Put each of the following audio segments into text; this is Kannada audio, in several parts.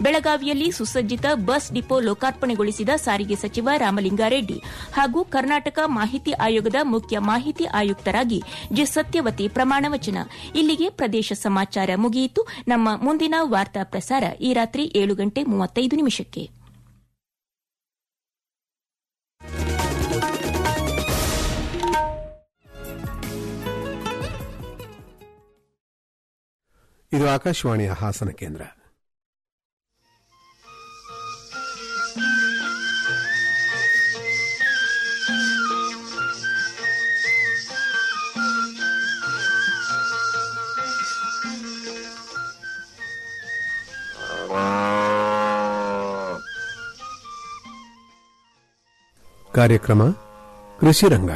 ಬೆಳಗಾವಿಯಲ್ಲಿ ಸುಸಜ್ಜಿತ ಬಸ್ ಡಿಪೋ ಲೋಕಾರ್ಪಣೆಗೊಳಿಸಿದ ಸಾರಿಗೆ ಸಚಿವ ರಾಮಲಿಂಗಾರೆಡ್ಡಿ ಹಾಗೂ ಕರ್ನಾಟಕ ಮಾಹಿತಿ ಆಯೋಗದ ಮುಖ್ಯ ಮಾಹಿತಿ ಆಯುಕ್ತರಾಗಿ ಜೆ ಸತ್ಯವತಿ ಪ್ರಮಾಣ ವಚನ ಇಲ್ಲಿಗೆ ಪ್ರದೇಶ ಸಮಾಚಾರ ಮುಗಿಯಿತು ನಮ್ಮ ಮುಂದಿನ ವಾರ್ತಾ ಪ್ರಸಾರ ಈ ರಾತ್ರಿ ಏಳು ಗಂಟೆ ಮೂವತ್ತೈದು ನಿಮಿಷಕ್ಕೆ ಇದು ಆಕಾಶವಾಣಿಯ ಹಾಸನ ಕೇಂದ್ರ ಕಾರ್ಯಕ್ರಮ ಕೃಷಿ ರಂಗ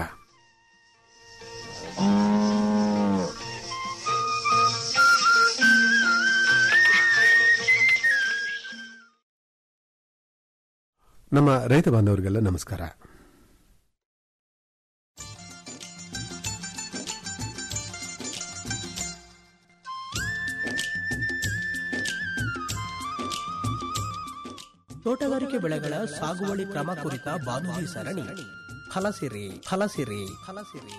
ನಮ್ಮ ರೈತ ಬಾಂಧವರಿಗೆಲ್ಲ ನಮಸ್ಕಾರ ತೋಟಗಾರಿಕೆ ಬೆಳೆಗಳ ಸಾಗುವಳಿ ಕ್ರಮ ಕುರಿತ ಬಾನುಲಿ ಸರಣಿ ಫಲಸಿರಿ ಫಲಸಿರಿ ಫಲಸಿರಿ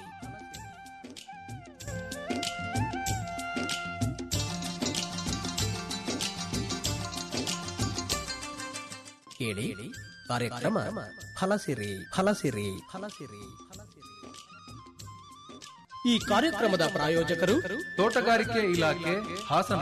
ಕೇಳಿ ಕಾರ್ಯಕ್ರಮ ಫಲಸಿರಿ ಫಲಸಿರಿ ಫಲಸಿರಿ ಫಲಸಿರಿ ಈ ಕಾರ್ಯಕ್ರಮದ ಪ್ರಾಯೋಜಕರು ತೋಟಗಾರಿಕೆ ಇಲಾಖೆ ಹಾಸನ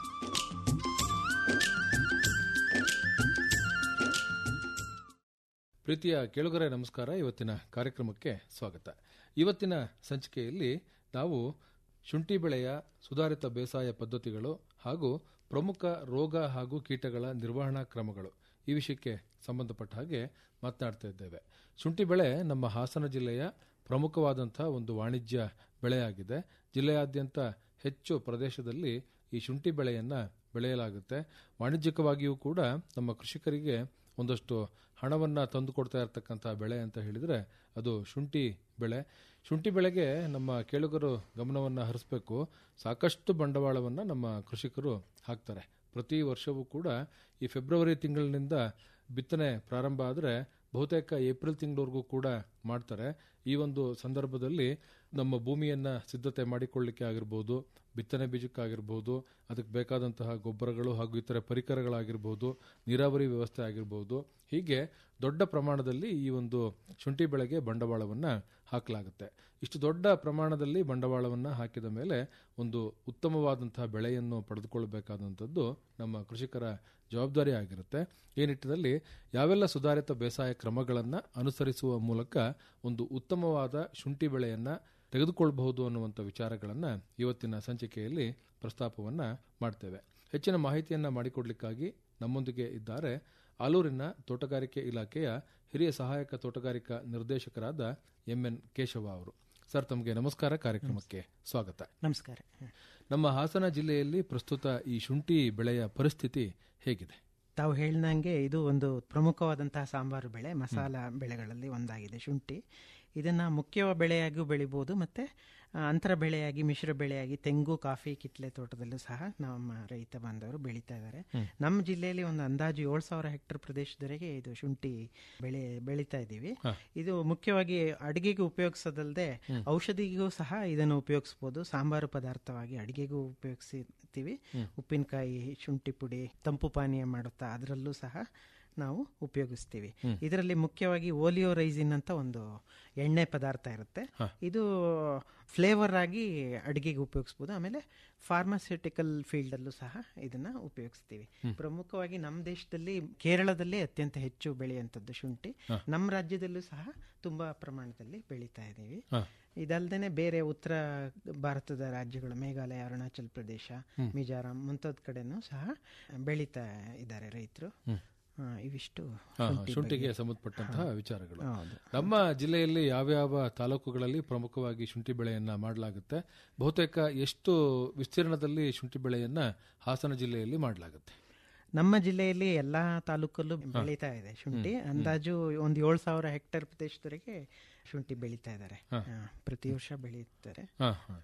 ಪ್ರೀತಿಯ ಕೇಳುಗರೆ ನಮಸ್ಕಾರ ಇವತ್ತಿನ ಕಾರ್ಯಕ್ರಮಕ್ಕೆ ಸ್ವಾಗತ ಇವತ್ತಿನ ಸಂಚಿಕೆಯಲ್ಲಿ ನಾವು ಶುಂಠಿ ಬೆಳೆಯ ಸುಧಾರಿತ ಬೇಸಾಯ ಪದ್ಧತಿಗಳು ಹಾಗೂ ಪ್ರಮುಖ ರೋಗ ಹಾಗೂ ಕೀಟಗಳ ನಿರ್ವಹಣಾ ಕ್ರಮಗಳು ಈ ವಿಷಯಕ್ಕೆ ಸಂಬಂಧಪಟ್ಟ ಹಾಗೆ ಮಾತನಾಡ್ತಾ ಇದ್ದೇವೆ ಶುಂಠಿ ಬೆಳೆ ನಮ್ಮ ಹಾಸನ ಜಿಲ್ಲೆಯ ಪ್ರಮುಖವಾದಂಥ ಒಂದು ವಾಣಿಜ್ಯ ಬೆಳೆಯಾಗಿದೆ ಜಿಲ್ಲೆಯಾದ್ಯಂತ ಹೆಚ್ಚು ಪ್ರದೇಶದಲ್ಲಿ ಈ ಶುಂಠಿ ಬೆಳೆಯನ್ನು ಬೆಳೆಯಲಾಗುತ್ತೆ ವಾಣಿಜ್ಯಿಕವಾಗಿಯೂ ಕೂಡ ನಮ್ಮ ಕೃಷಿಕರಿಗೆ ಒಂದಷ್ಟು ಹಣವನ್ನು ತಂದುಕೊಡ್ತಾ ಇರತಕ್ಕಂಥ ಬೆಳೆ ಅಂತ ಹೇಳಿದರೆ ಅದು ಶುಂಠಿ ಬೆಳೆ ಶುಂಠಿ ಬೆಳೆಗೆ ನಮ್ಮ ಕೇಳುಗರು ಗಮನವನ್ನು ಹರಿಸಬೇಕು ಸಾಕಷ್ಟು ಬಂಡವಾಳವನ್ನು ನಮ್ಮ ಕೃಷಿಕರು ಹಾಕ್ತಾರೆ ಪ್ರತಿ ವರ್ಷವೂ ಕೂಡ ಈ ಫೆಬ್ರವರಿ ತಿಂಗಳಿನಿಂದ ಬಿತ್ತನೆ ಪ್ರಾರಂಭ ಆದರೆ ಬಹುತೇಕ ಏಪ್ರಿಲ್ ತಿಂಗಳವರೆಗೂ ಕೂಡ ಮಾಡ್ತಾರೆ ಈ ಒಂದು ಸಂದರ್ಭದಲ್ಲಿ ನಮ್ಮ ಭೂಮಿಯನ್ನು ಸಿದ್ಧತೆ ಮಾಡಿಕೊಳ್ಳಿಕ್ಕೆ ಆಗಿರ್ಬೋದು ಬಿತ್ತನೆ ಬೀಜಕ್ಕಾಗಿರ್ಬೋದು ಅದಕ್ಕೆ ಬೇಕಾದಂತಹ ಗೊಬ್ಬರಗಳು ಹಾಗೂ ಇತರೆ ಪರಿಕರಗಳಾಗಿರ್ಬೋದು ನೀರಾವರಿ ವ್ಯವಸ್ಥೆ ಆಗಿರ್ಬೋದು ಹೀಗೆ ದೊಡ್ಡ ಪ್ರಮಾಣದಲ್ಲಿ ಈ ಒಂದು ಶುಂಠಿ ಬೆಳೆಗೆ ಬಂಡವಾಳವನ್ನು ಹಾಕಲಾಗುತ್ತೆ ಇಷ್ಟು ದೊಡ್ಡ ಪ್ರಮಾಣದಲ್ಲಿ ಬಂಡವಾಳವನ್ನು ಹಾಕಿದ ಮೇಲೆ ಒಂದು ಉತ್ತಮವಾದಂತಹ ಬೆಳೆಯನ್ನು ಪಡೆದುಕೊಳ್ಳಬೇಕಾದಂಥದ್ದು ನಮ್ಮ ಕೃಷಿಕರ ಜವಾಬ್ದಾರಿ ಆಗಿರುತ್ತೆ ಈ ನಿಟ್ಟಿನಲ್ಲಿ ಯಾವೆಲ್ಲ ಸುಧಾರಿತ ಬೇಸಾಯ ಕ್ರಮಗಳನ್ನು ಅನುಸರಿಸುವ ಮೂಲಕ ಒಂದು ಉತ್ತಮವಾದ ಶುಂಠಿ ಬೆಳೆಯನ್ನು ತೆಗೆದುಕೊಳ್ಳಬಹುದು ಅನ್ನುವಂಥ ವಿಚಾರಗಳನ್ನು ಇವತ್ತಿನ ಸಂಚಿಕೆಯಲ್ಲಿ ಪ್ರಸ್ತಾಪವನ್ನು ಮಾಡ್ತೇವೆ ಹೆಚ್ಚಿನ ಮಾಹಿತಿಯನ್ನು ಮಾಡಿಕೊಡ್ಲಿಕ್ಕಾಗಿ ನಮ್ಮೊಂದಿಗೆ ಇದ್ದಾರೆ ಆಲೂರಿನ ತೋಟಗಾರಿಕೆ ಇಲಾಖೆಯ ಹಿರಿಯ ಸಹಾಯಕ ತೋಟಗಾರಿಕಾ ನಿರ್ದೇಶಕರಾದ ಎಂ ಎನ್ ಕೇಶವ ಅವರು ಸರ್ ತಮಗೆ ನಮಸ್ಕಾರ ಕಾರ್ಯಕ್ರಮಕ್ಕೆ ಸ್ವಾಗತ ನಮಸ್ಕಾರ ನಮ್ಮ ಹಾಸನ ಜಿಲ್ಲೆಯಲ್ಲಿ ಪ್ರಸ್ತುತ ಈ ಶುಂಠಿ ಬೆಳೆಯ ಪರಿಸ್ಥಿತಿ ಹೇಗಿದೆ ತಾವು ಹೇಳಿದಂಗೆ ಇದು ಒಂದು ಪ್ರಮುಖವಾದಂತಹ ಸಾಂಬಾರು ಬೆಳೆ ಮಸಾಲ ಬೆಳೆಗಳಲ್ಲಿ ಒಂದಾಗಿದೆ ಶುಂಠಿ ಇದನ್ನು ಮುಖ್ಯ ಬೆಳೆಯಾಗಿಯೂ ಬೆಳಿಬೋದು ಮತ್ತು ಅಂತರ ಬೆಳೆಯಾಗಿ ಮಿಶ್ರ ಬೆಳೆಯಾಗಿ ತೆಂಗು ಕಾಫಿ ಕಿತ್ಲೆ ತೋಟದಲ್ಲೂ ಸಹ ನಮ್ಮ ರೈತ ಬಾಂಧವರು ಬೆಳೀತಾ ಇದ್ದಾರೆ ನಮ್ಮ ಜಿಲ್ಲೆಯಲ್ಲಿ ಒಂದು ಅಂದಾಜು ಏಳು ಸಾವಿರ ಹೆಕ್ಟರ್ ಪ್ರದೇಶದವರೆಗೆ ಇದು ಶುಂಠಿ ಬೆಳೆ ಬೆಳೀತಾ ಇದ್ದೀವಿ ಇದು ಮುಖ್ಯವಾಗಿ ಅಡಿಗೆಗೆ ಉಪಯೋಗಿಸೋದಲ್ಲದೆ ಔಷಧಿಗೂ ಸಹ ಇದನ್ನು ಉಪಯೋಗಿಸ್ಬೋದು ಸಾಂಬಾರು ಪದಾರ್ಥವಾಗಿ ಅಡಿಗೆಗೂ ಉಪಯೋಗಿಸ್ತೀವಿ ಉಪ್ಪಿನಕಾಯಿ ಶುಂಠಿ ಪುಡಿ ತಂಪು ಪಾನೀಯ ಮಾಡುತ್ತಾ ಅದರಲ್ಲೂ ಸಹ ನಾವು ಉಪಯೋಗಿಸ್ತೀವಿ ಇದರಲ್ಲಿ ಮುಖ್ಯವಾಗಿ ಓಲಿಯೋ ರೈಸಿನ್ ಅಂತ ಒಂದು ಎಣ್ಣೆ ಪದಾರ್ಥ ಇರುತ್ತೆ ಇದು ಫ್ಲೇವರ್ ಆಗಿ ಅಡುಗೆಗೆ ಉಪಯೋಗಿಸ್ಬೋದು ಆಮೇಲೆ ಫಾರ್ಮಾಸ್ಯೂಟಿಕಲ್ ಫೀಲ್ಡಲ್ಲೂ ಸಹ ಇದನ್ನ ಉಪಯೋಗಿಸ್ತೀವಿ ಪ್ರಮುಖವಾಗಿ ನಮ್ಮ ದೇಶದಲ್ಲಿ ಕೇರಳದಲ್ಲೇ ಅತ್ಯಂತ ಹೆಚ್ಚು ಬೆಳೆಯುವಂಥದ್ದು ಶುಂಠಿ ನಮ್ಮ ರಾಜ್ಯದಲ್ಲೂ ಸಹ ತುಂಬಾ ಪ್ರಮಾಣದಲ್ಲಿ ಬೆಳೀತಾ ಇದ್ದೀವಿ ಇದಲ್ದೇನೆ ಬೇರೆ ಉತ್ತರ ಭಾರತದ ರಾಜ್ಯಗಳು ಮೇಘಾಲಯ ಅರುಣಾಚಲ್ ಪ್ರದೇಶ ಮಿಜೋರಾಂ ಮುಂತಾದ ಕಡೆನೂ ಸಹ ಬೆಳೀತಾ ಇದ್ದಾರೆ ರೈತರು ಇವಿಷ್ಟು ಶುಂಠಿಗೆ ಸಂಬಂಧಪಟ್ಟಂತಹ ವಿಚಾರಗಳು ನಮ್ಮ ಜಿಲ್ಲೆಯಲ್ಲಿ ಯಾವ್ಯಾವ ತಾಲೂಕುಗಳಲ್ಲಿ ಪ್ರಮುಖವಾಗಿ ಶುಂಠಿ ಬೆಳೆಯನ್ನ ಮಾಡಲಾಗುತ್ತೆ ಬಹುತೇಕ ಎಷ್ಟು ವಿಸ್ತೀರ್ಣದಲ್ಲಿ ಶುಂಠಿ ಬೆಳೆಯನ್ನ ಹಾಸನ ಜಿಲ್ಲೆಯಲ್ಲಿ ಮಾಡಲಾಗುತ್ತೆ ನಮ್ಮ ಜಿಲ್ಲೆಯಲ್ಲಿ ಎಲ್ಲಾ ತಾಲೂಕಲ್ಲೂ ಬೆಳೀತಾ ಇದೆ ಶುಂಠಿ ಅಂದಾಜು ಒಂದು ಏಳು ಸಾವಿರ ಹೆಕ್ಟೇರ್ ಪ್ರದೇಶದವರೆಗೆ ಶುಂಠಿ ಬೆಳೀತಾ ಇದ್ದಾರೆ ಪ್ರತಿ ವರ್ಷ ಬೆಳೆಯುತ್ತಾರೆ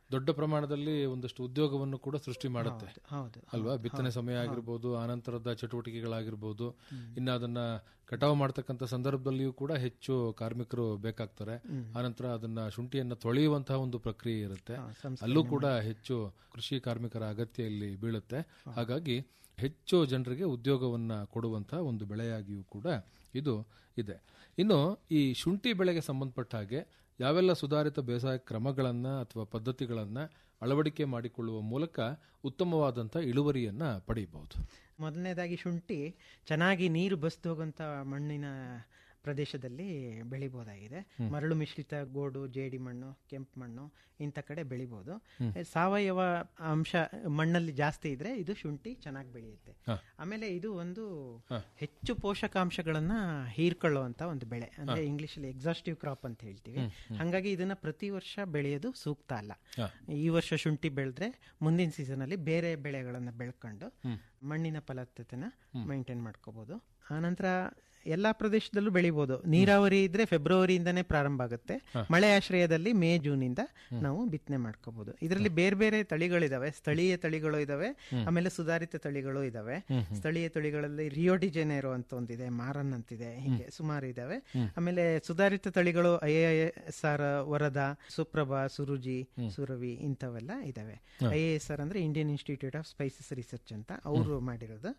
ದೊಡ್ಡ ಪ್ರಮಾಣದಲ್ಲಿ ಒಂದಷ್ಟು ಉದ್ಯೋಗವನ್ನು ಕೂಡ ಸೃಷ್ಟಿ ಮಾಡುತ್ತೆ ಹೌದು ಅಲ್ವಾ ಬಿತ್ತನೆ ಸಮಯ ಆಗಿರ್ಬೋದು ಆನಂತರದ ಚಟುವಟಿಕೆಗಳಾಗಿರ್ಬೋದು ಇನ್ನು ಅದನ್ನ ಕಟಾವು ಮಾಡ್ತಕ್ಕಂಥ ಸಂದರ್ಭದಲ್ಲಿಯೂ ಕೂಡ ಹೆಚ್ಚು ಕಾರ್ಮಿಕರು ಬೇಕಾಗ್ತಾರೆ ಆನಂತರ ಅದನ್ನ ಶುಂಠಿಯನ್ನ ತೊಳೆಯುವಂತಹ ಒಂದು ಪ್ರಕ್ರಿಯೆ ಇರುತ್ತೆ ಅಲ್ಲೂ ಕೂಡ ಹೆಚ್ಚು ಕೃಷಿ ಕಾರ್ಮಿಕರ ಅಗತ್ಯ ಇಲ್ಲಿ ಬೀಳುತ್ತೆ ಹಾಗಾಗಿ ಹೆಚ್ಚು ಜನರಿಗೆ ಉದ್ಯೋಗವನ್ನ ಕೊಡುವಂತಹ ಒಂದು ಬೆಳೆಯಾಗಿಯೂ ಕೂಡ ಇದು ಇದೆ ಇನ್ನು ಈ ಶುಂಠಿ ಬೆಳೆಗೆ ಸಂಬಂಧಪಟ್ಟ ಹಾಗೆ ಯಾವೆಲ್ಲ ಸುಧಾರಿತ ಬೇಸಾಯ ಕ್ರಮಗಳನ್ನ ಅಥವಾ ಪದ್ಧತಿಗಳನ್ನ ಅಳವಡಿಕೆ ಮಾಡಿಕೊಳ್ಳುವ ಮೂಲಕ ಉತ್ತಮವಾದಂಥ ಇಳುವರಿಯನ್ನ ಪಡೆಯಬಹುದು ಮೊದಲನೇದಾಗಿ ಶುಂಠಿ ಚೆನ್ನಾಗಿ ನೀರು ಬಸ್ದು ಹೋಗುವಂಥ ಮಣ್ಣಿನ ಪ್ರದೇಶದಲ್ಲಿ ಬೆಳಿಬೋದಾಗಿದೆ ಮರಳು ಮಿಶ್ರಿತ ಗೋಡು ಜೇಡಿ ಮಣ್ಣು ಕೆಂಪು ಮಣ್ಣು ಇಂಥ ಕಡೆ ಬೆಳಿಬೋದು ಸಾವಯವ ಅಂಶ ಮಣ್ಣಲ್ಲಿ ಜಾಸ್ತಿ ಇದ್ರೆ ಇದು ಶುಂಠಿ ಚೆನ್ನಾಗಿ ಬೆಳೆಯುತ್ತೆ ಆಮೇಲೆ ಇದು ಒಂದು ಹೆಚ್ಚು ಪೋಷಕಾಂಶಗಳನ್ನ ಹೀರ್ಕೊಳ್ಳುವಂತ ಒಂದು ಬೆಳೆ ಅಂದ್ರೆ ಇಂಗ್ಲಿಷ್ ಅಲ್ಲಿ ಎಕ್ಸಾಸ್ಟಿವ್ ಕ್ರಾಪ್ ಅಂತ ಹೇಳ್ತೀವಿ ಹಂಗಾಗಿ ಇದನ್ನ ಪ್ರತಿ ವರ್ಷ ಬೆಳೆಯೋದು ಸೂಕ್ತ ಅಲ್ಲ ಈ ವರ್ಷ ಶುಂಠಿ ಬೆಳೆದ್ರೆ ಮುಂದಿನ ಸೀಸನ್ ಅಲ್ಲಿ ಬೇರೆ ಬೆಳೆಗಳನ್ನ ಬೆಳ್ಕೊಂಡು ಮಣ್ಣಿನ ಫಲವತ್ತತೆನ ಮೈಂಟೈನ್ ಮಾಡ್ಕೋಬಹುದು ಆನಂತರ ಎಲ್ಲಾ ಪ್ರದೇಶದಲ್ಲೂ ಬೆಳಿಬಹುದು ನೀರಾವರಿ ಇದ್ರೆ ಫೆಬ್ರವರಿಯಿಂದನೇ ಪ್ರಾರಂಭ ಆಗುತ್ತೆ ಮಳೆ ಆಶ್ರಯದಲ್ಲಿ ಮೇ ಜೂನ್ ಇಂದ ನಾವು ಬಿತ್ತನೆ ಮಾಡ್ಕೋಬಹುದು ಇದರಲ್ಲಿ ಬೇರೆ ಬೇರೆ ತಳಿಗಳಿದಾವೆ ಸ್ಥಳೀಯ ತಳಿಗಳು ಇದಾವೆ ಆಮೇಲೆ ಸುಧಾರಿತ ತಳಿಗಳು ಇದಾವೆ ಸ್ಥಳೀಯ ತಳಿಗಳಲ್ಲಿ ರಿಯೋ ಡಿ ಜೆನೇರೋ ಅಂತ ಒಂದಿದೆ ಮಾರನ್ ಅಂತಿದೆ ಹೀಗೆ ಸುಮಾರು ಇದಾವೆ ಆಮೇಲೆ ಸುಧಾರಿತ ತಳಿಗಳು ಐ ಎಸ್ ಆರ್ ವರದ ಸುಪ್ರಭಾ ಸುರುಜಿ ಸುರವಿ ಇಂಥವೆಲ್ಲ ಇದಾವೆ ಐ ಎಸ್ ಆರ್ ಅಂದ್ರೆ Indian Institute of Spices Research ಅಂತ ಅವರು ಮಾಡಿರೋದು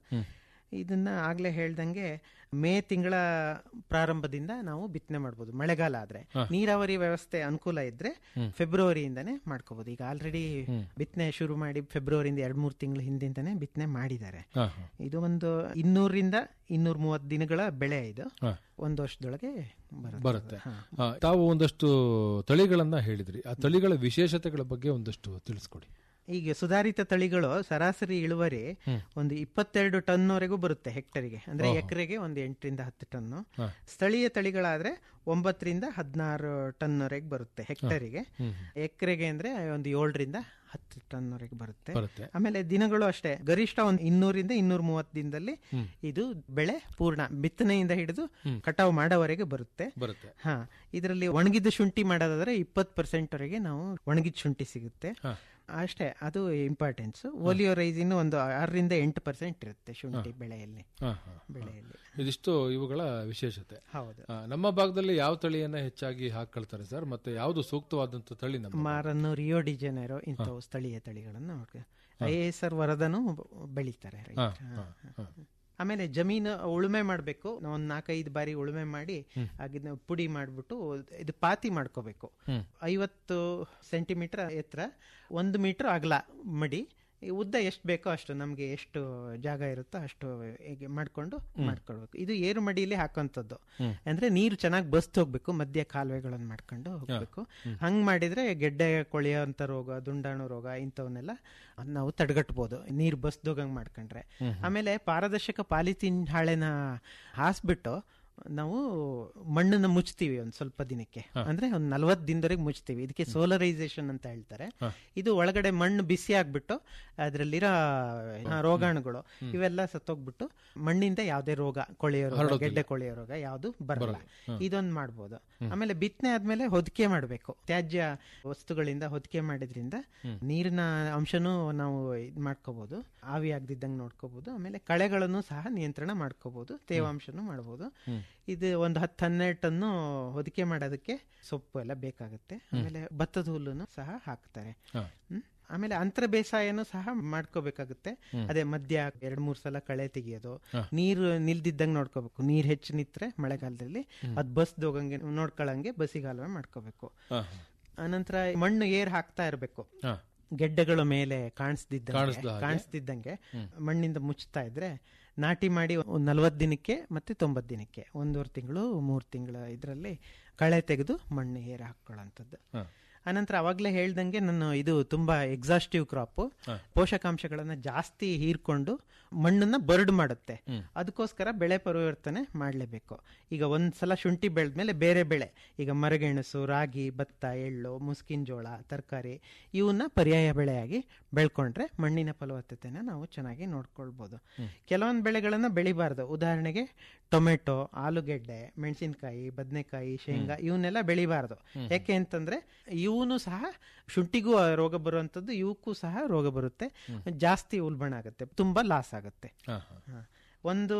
ಇದನ್ನ ಆಗ್ಲೇ ಹೇಳ್ದಂಗೆ ಮೇ ತಿಂಗಳ ಪ್ರಾರಂಭದಿಂದ ನಾವು ಬಿತ್ತನೆ ಮಾಡ್ಬೋದು ಮಳೆಗಾಲ ಆದ್ರೆ ನೀರಾವರಿ ವ್ಯವಸ್ಥೆ ಅನುಕೂಲ ಇದ್ರೆ ಫೆಬ್ರವರಿಯಿಂದನೇ ಮಾಡ್ಕೋಬಹುದು ಈಗ ಆಲ್ರೆಡಿ ಬಿತ್ತನೆ ಶುರು ಮಾಡಿ ಫೆಬ್ರವರಿಯಿಂದ ಎರಡ್ ಮೂರು ತಿಂಗಳ ಹಿಂದಿಂದನೇ ಬಿತ್ತನೆ ಮಾಡಿದ್ದಾರೆ ಇದು ಒಂದು ಇನ್ನೂರಿಂದ ಇನ್ನೂರ ಮೂವತ್ತು ದಿನಗಳ ಬೆಳೆ ಇದು ಒಂದು ವರ್ಷದೊಳಗೆ ಬರುತ್ತೆ ಬರುತ್ತೆ ಆ, ತಾವು ಒಂದಷ್ಟು ತಳಿಗಳನ್ನ ಹೇಳಿದ್ರಿ ಆ ತಳಿಗಳ ವಿಶೇಷತೆಗಳ ಬಗ್ಗೆ ಒಂದಷ್ಟು ತಿಳಿಸ್ಕೊಡಿ ಈಗ ಸುಧಾರಿತ ತಳಿಗಳು ಸರಾಸರಿ ಇಳುವರಿ ಒಂದು ಇಪ್ಪತ್ತೆರಡು ಟನ್ವರೆಗೂ ಬರುತ್ತೆ ಹೆಕ್ಟರಿಗೆ ಅಂದ್ರೆ ಎಕರೆಗೆ ಒಂದು ಎಂಟರಿಂದ ಹತ್ತು ಟನ್ನು ಸ್ಥಳೀಯ ತಳಿಗಳಾದ್ರೆ ಒಂಬತ್ತರಿಂದ ಹದಿನಾರು ಟನ್ವರೆಗೆ ಬರುತ್ತೆ ಹೆಕ್ಟರಿಗೆ ಎಕರೆಗೆ ಅಂದ್ರೆ ಒಂದು ಏಳರಿಂದ ಹತ್ತು ಟನ್ವರೆಗೆ ಬರುತ್ತೆ ಬರುತ್ತೆ ಆಮೇಲೆ ದಿನಗಳು ಅಷ್ಟೇ ಗರಿಷ್ಠ ಒಂದು ಇನ್ನೂರಿಂದ ಇನ್ನೂರ ಮೂವತ್ತು ದಿನದಲ್ಲಿ ಇದು ಬೆಳೆ ಪೂರ್ಣ ಬಿತ್ತನೆಯಿಂದ ಹಿಡಿದು ಕಟಾವು ಮಾಡೋವರೆಗೆ ಬರುತ್ತೆ ಬರುತ್ತೆ ಹಾ ಇದರಲ್ಲಿ ಒಣಗಿದ ಶುಂಠಿ ಮಾಡೋದಾದ್ರೆ ಇಪ್ಪತ್ತು ಪರ್ಸೆಂಟ್ ವರೆಗೆ ನಾವು ಒಣಗಿದ ಶುಂಠಿ ಸಿಗುತ್ತೆ ಅಷ್ಟೇ ಅದು ಇಂಪಾರ್ಟೆನ್ಸ್ ಓಲಿಯೋ ರೈಸಿನ್ ಒಂದು ಆರರಿಂದ ಎಂಟು ಪರ್ಸೆಂಟ್ ಇರುತ್ತೆ ಶುಂಠಿ ಬೆಳೆಯಲ್ಲಿ ಹಾ, ಹಾ, ಹಾ. ಬೆಳೆಯಲ್ಲಿ ಇದಿಷ್ಟು ಇವುಗಳ ವಿಶೇಷತೆ ಹೌದು ಆ, ನಮ್ಮ ಭಾಗದಲ್ಲಿ ಯಾವ ತಳಿಯನ್ನ ಹೆಚ್ಚಾಗಿ ಹಾಕೊಳ್ತಾರೆ ಸರ್ ಮತ್ತೆ ಯಾವುದು ಸೂಕ್ತವಾದಂತ ತಳಿ ನಮ್ಮ ಮಾರನ್ನು ರಿಯೋ ಡಿ ಜೆನೆರೋ ಇಂಥವು ಸ್ಥಳೀಯ ತಳಿಗಳನ್ನು ಐ ಎಸ್ ಆರ್ ವರದನು ಬೆಳೀತಾರೆ ಹಾ, ರೈತ ಹಾ, ಹಾ. ಆಮೇಲೆ ಜಮೀನು ಉಳುಮೆ ಮಾಡಬೇಕು ಒಂದ್ ನಾಲ್ಕೈದು ಬಾರಿ ಉಳುಮೆ ಮಾಡಿ ಅದನ್ನ ಪುಡಿ ಮಾಡ್ಬಿಟ್ಟು ಇದು ಪಾತಿ ಮಾಡ್ಕೋಬೇಕು ಐವತ್ತು ಸೆಂಟಿಮೀಟರ್ ಎತ್ತರ ಒಂದು ಮೀಟರ್ ಅಗಲ ಮಡಿ ಈ ಉದ್ದ ಎಷ್ಟು ಬೇಕೋ ಅಷ್ಟು ನಮಗೆ ಎಷ್ಟು ಜಾಗ ಇರುತ್ತೋ ಅಷ್ಟು ಹೀಗೆ ಮಾಡ್ಕೊಂಡು ಮಾಡ್ಕೊಳ್ಬೇಕು ಇದು ಏರು ಮಡಿಯಲ್ಲಿ ಹಾಕುವಂಥದ್ದು ಅಂದ್ರೆ ನೀರು ಚೆನ್ನಾಗಿ ಬಸ್ತು ಹೋಗ್ಬೇಕು ಮಧ್ಯ ಕಾಲುವೆಗಳನ್ನು ಮಾಡ್ಕೊಂಡು ಹೋಗ್ಬೇಕು ಹಂಗ್ ಮಾಡಿದ್ರೆ ಗೆಡ್ಡೆ ಕೊಳೆಯುವಂತ ರೋಗ ದುಂಡಾಣು ರೋಗ ಇಂಥವನ್ನೆಲ್ಲ ನಾವು ತಡೆಗಟ್ಬೋದು ನೀರು ಬಸ್ದೋಗಂಗ್ ಮಾಡ್ಕೊಂಡ್ರೆ ಆಮೇಲೆ ಪಾರದರ್ಶಕ ಪಾಲಿಥೀನ್ ಹಾಳೆನ ಹಾಸ್ಬಿಟ್ಟು ನಾವು ಮಣ್ಣನ್ನ ಮುಚ್ತೀವಿ ಒಂದ್ ಸ್ವಲ್ಪ ದಿನಕ್ಕೆ ಅಂದ್ರೆ ಒಂದ್ ನಲ್ವತ್ ದಿನದವರೆಗೆ ಮುಚ್ತೀವಿ ಇದಕ್ಕೆ ಸೋಲರೈಸೇಷನ್ ಅಂತ ಹೇಳ್ತಾರೆ ಇದು ಒಳಗಡೆ ಮಣ್ಣು ಬಿಸಿ ಆಗ್ಬಿಟ್ಟು ಅದ್ರಲ್ಲಿರೋ ಆ, ರೋಗಾಣುಗಳು ಇವೆಲ್ಲ ಸತ್ತೋಗ್ಬಿಟ್ಟು ಮಣ್ಣಿಂದ ಯಾವ್ದೇ ರೋಗ ಕೊಳೆಯೋ ರೋಗ ಗೆಡ್ಡೆ ಕೊಳೆಯೋ ರೋಗ ಯಾವ್ದು ಬರಲ್ಲ ಇದೊಂದ್ ಮಾಡ್ಬೋದು ಆಮೇಲೆ ಬಿತ್ತನೆ ಆದ್ಮೇಲೆ ಹೊದಿಕೆ ಮಾಡ್ಬೇಕು ತ್ಯಾಜ್ಯ ವಸ್ತುಗಳಿಂದ ಹೊದಿಕೆ ಮಾಡಿದ್ರಿಂದ ನೀರಿನ ಅಂಶನೂ ನಾವು ಇದ್ ಮಾಡ್ಕೋಬಹುದು ಆವಿ ಆಗದಿದ್ದಂಗೆ ನೋಡ್ಕೋಬಹುದು ಆಮೇಲೆ ಕಳೆಗಳನ್ನು ಸಹ ನಿಯಂತ್ರಣ ಮಾಡ್ಕೋಬಹುದು ತೇವಾಂಶನೂ ಮಾಡ್ಬೋದು ಇದು ಒಂದು ಹತ್ತು ಹನ್ನೆರಡು ಟನ್ನು ಹೊದಿಕೆ ಮಾಡೋದಕ್ಕೆ ಸೊಪ್ಪು ಎಲ್ಲ ಬೇಕಾಗುತ್ತೆ ಆಮೇಲೆ ಭತ್ತದ ಹುಲ್ಲನ್ನು ಸಹ ಹಾಕ್ತಾರೆ ಹ್ಮ್? ಆಮೇಲೆ ಅಂತರ ಬೇಸಾಯನೂ ಸಹ ಮಾಡ್ಕೋಬೇಕಾಗುತ್ತೆ ಅದೇ ಮಧ್ಯ ಎರಡ್ ಮೂರ್ ಸಲ ಕಳೆ ತೆಗಿಯೋದು ನೀರು ನಿಲ್ದಿದ್ದಂಗೆ ನೋಡ್ಕೋಬೇಕು ನೀರ್ ಹೆಚ್ಚು ನಿತ್ರೆ ಮಳೆಗಾಲದಲ್ಲಿ ಅದ್ ಬಸ್ದೋಗಂಗೆ ನೋಡ್ಕೊಳಂಗೆ ಬಸಿಗಾಲುವೆ ಮಾಡ್ಕೋಬೇಕು ಹಾ, ಹಾ. ಅನಂತರ ಮಣ್ಣು ಏರ್ ಹಾಕ್ತಾ ಇರ್ಬೇಕು ಹಾ. ಗೆಡ್ಡೆಗಳ ಮೇಲೆ ಕಾಣಿಸ್ದಿದ್ದಂಗೆ ಕಾಣಿಸ್ದ ಹಾಗೆ. ಕಾಣಿಸ್ತಿದ್ದಂಗೆ ಮಣ್ಣಿಂದ ಮುಚ್ತಾ ಇದ್ರೆ ನಾಟಿ ಮಾಡಿ ಒಂದು ನಲ್ವತ್ತು ದಿನಕ್ಕೆ ಮತ್ತೆ ತೊಂಬತ್ತು ದಿನಕ್ಕೆ ಒಂದೂವರೆ ತಿಂಗಳು ಮೂರು ತಿಂಗಳ ಇದರಲ್ಲಿ ಕಳೆ ತೆಗೆದು ಮಣ್ಣು ಏರ್ ಹಾಕೊಳ್ಳೋಂಥದ್ದು ಹಾ. ಅನಂತರ ಅವಾಗ್ಲೇ ಹೇಳ್ದಂಗೆ ನಾನು ಇದು ತುಂಬಾ ಎಕ್ಸಾಸ್ಟಿವ್ ಕ್ರಾಪ್ ಪೋಷಕಾಂಶಗಳನ್ನ ಜಾಸ್ತಿ ಹೀರ್ಕೊಂಡು ಮಣ್ಣನ್ನ ಬರ್ಡ್ ಮಾಡುತ್ತೆ ಅದಕ್ಕೋಸ್ಕರ ಬೆಳೆ ಪರಿವರ್ತನೆ ಮಾಡಲೇಬೇಕು ಈಗ ಒಂದ್ಸಲ ಶುಂಠಿ ಬೆಳೆದ್ಮೇಲೆ ಬೇರೆ ಬೆಳೆ ಈಗ ಮರಗೆಣಸು ರಾಗಿ ಭತ್ತ ಎಳ್ಳು ಮುಸ್ಕಿನ ಜೋಳ ತರಕಾರಿ ಇವನ್ನ ಪರ್ಯಾಯ ಬೆಳೆಯಾಗಿ ಬೆಳ್ಕೊಂಡ್ರೆ ಮಣ್ಣಿನ ಫಲವತ್ತತೆನ ನಾವು ಚೆನ್ನಾಗಿ ನೋಡ್ಕೊಳ್ಬಹುದು ಕೆಲವೊಂದು ಬೆಳೆಗಳನ್ನ ಬೆಳಿಬಾರ್ದು ಉದಾಹರಣೆಗೆ ಟೊಮೆಟೊ ಆಲೂಗೆಡ್ಡೆ ಮೆಣಸಿನಕಾಯಿ ಬದನೆಕಾಯಿ ಶೇಂಗಾ ಇವನ್ನೆಲ್ಲ ಬೆಳಿಬಾರ್ದು ಯಾಕೆ ಅಂತಂದ್ರೆ ಇವು ಇವೂ ಸಹ ಶುಂಠಿಗೂ ಆ ರೋಗ ಬರುವಂಥದ್ದು ಇವಕ್ಕೂ ಸಹ ರೋಗ ಬರುತ್ತೆ ಜಾಸ್ತಿ ಉಲ್ಬಣ ಆಗುತ್ತೆ ತುಂಬಾ ಲಾಸ್ ಆಗುತ್ತೆ ಹಾ, ಹಾ. ಹ. ಒಂದು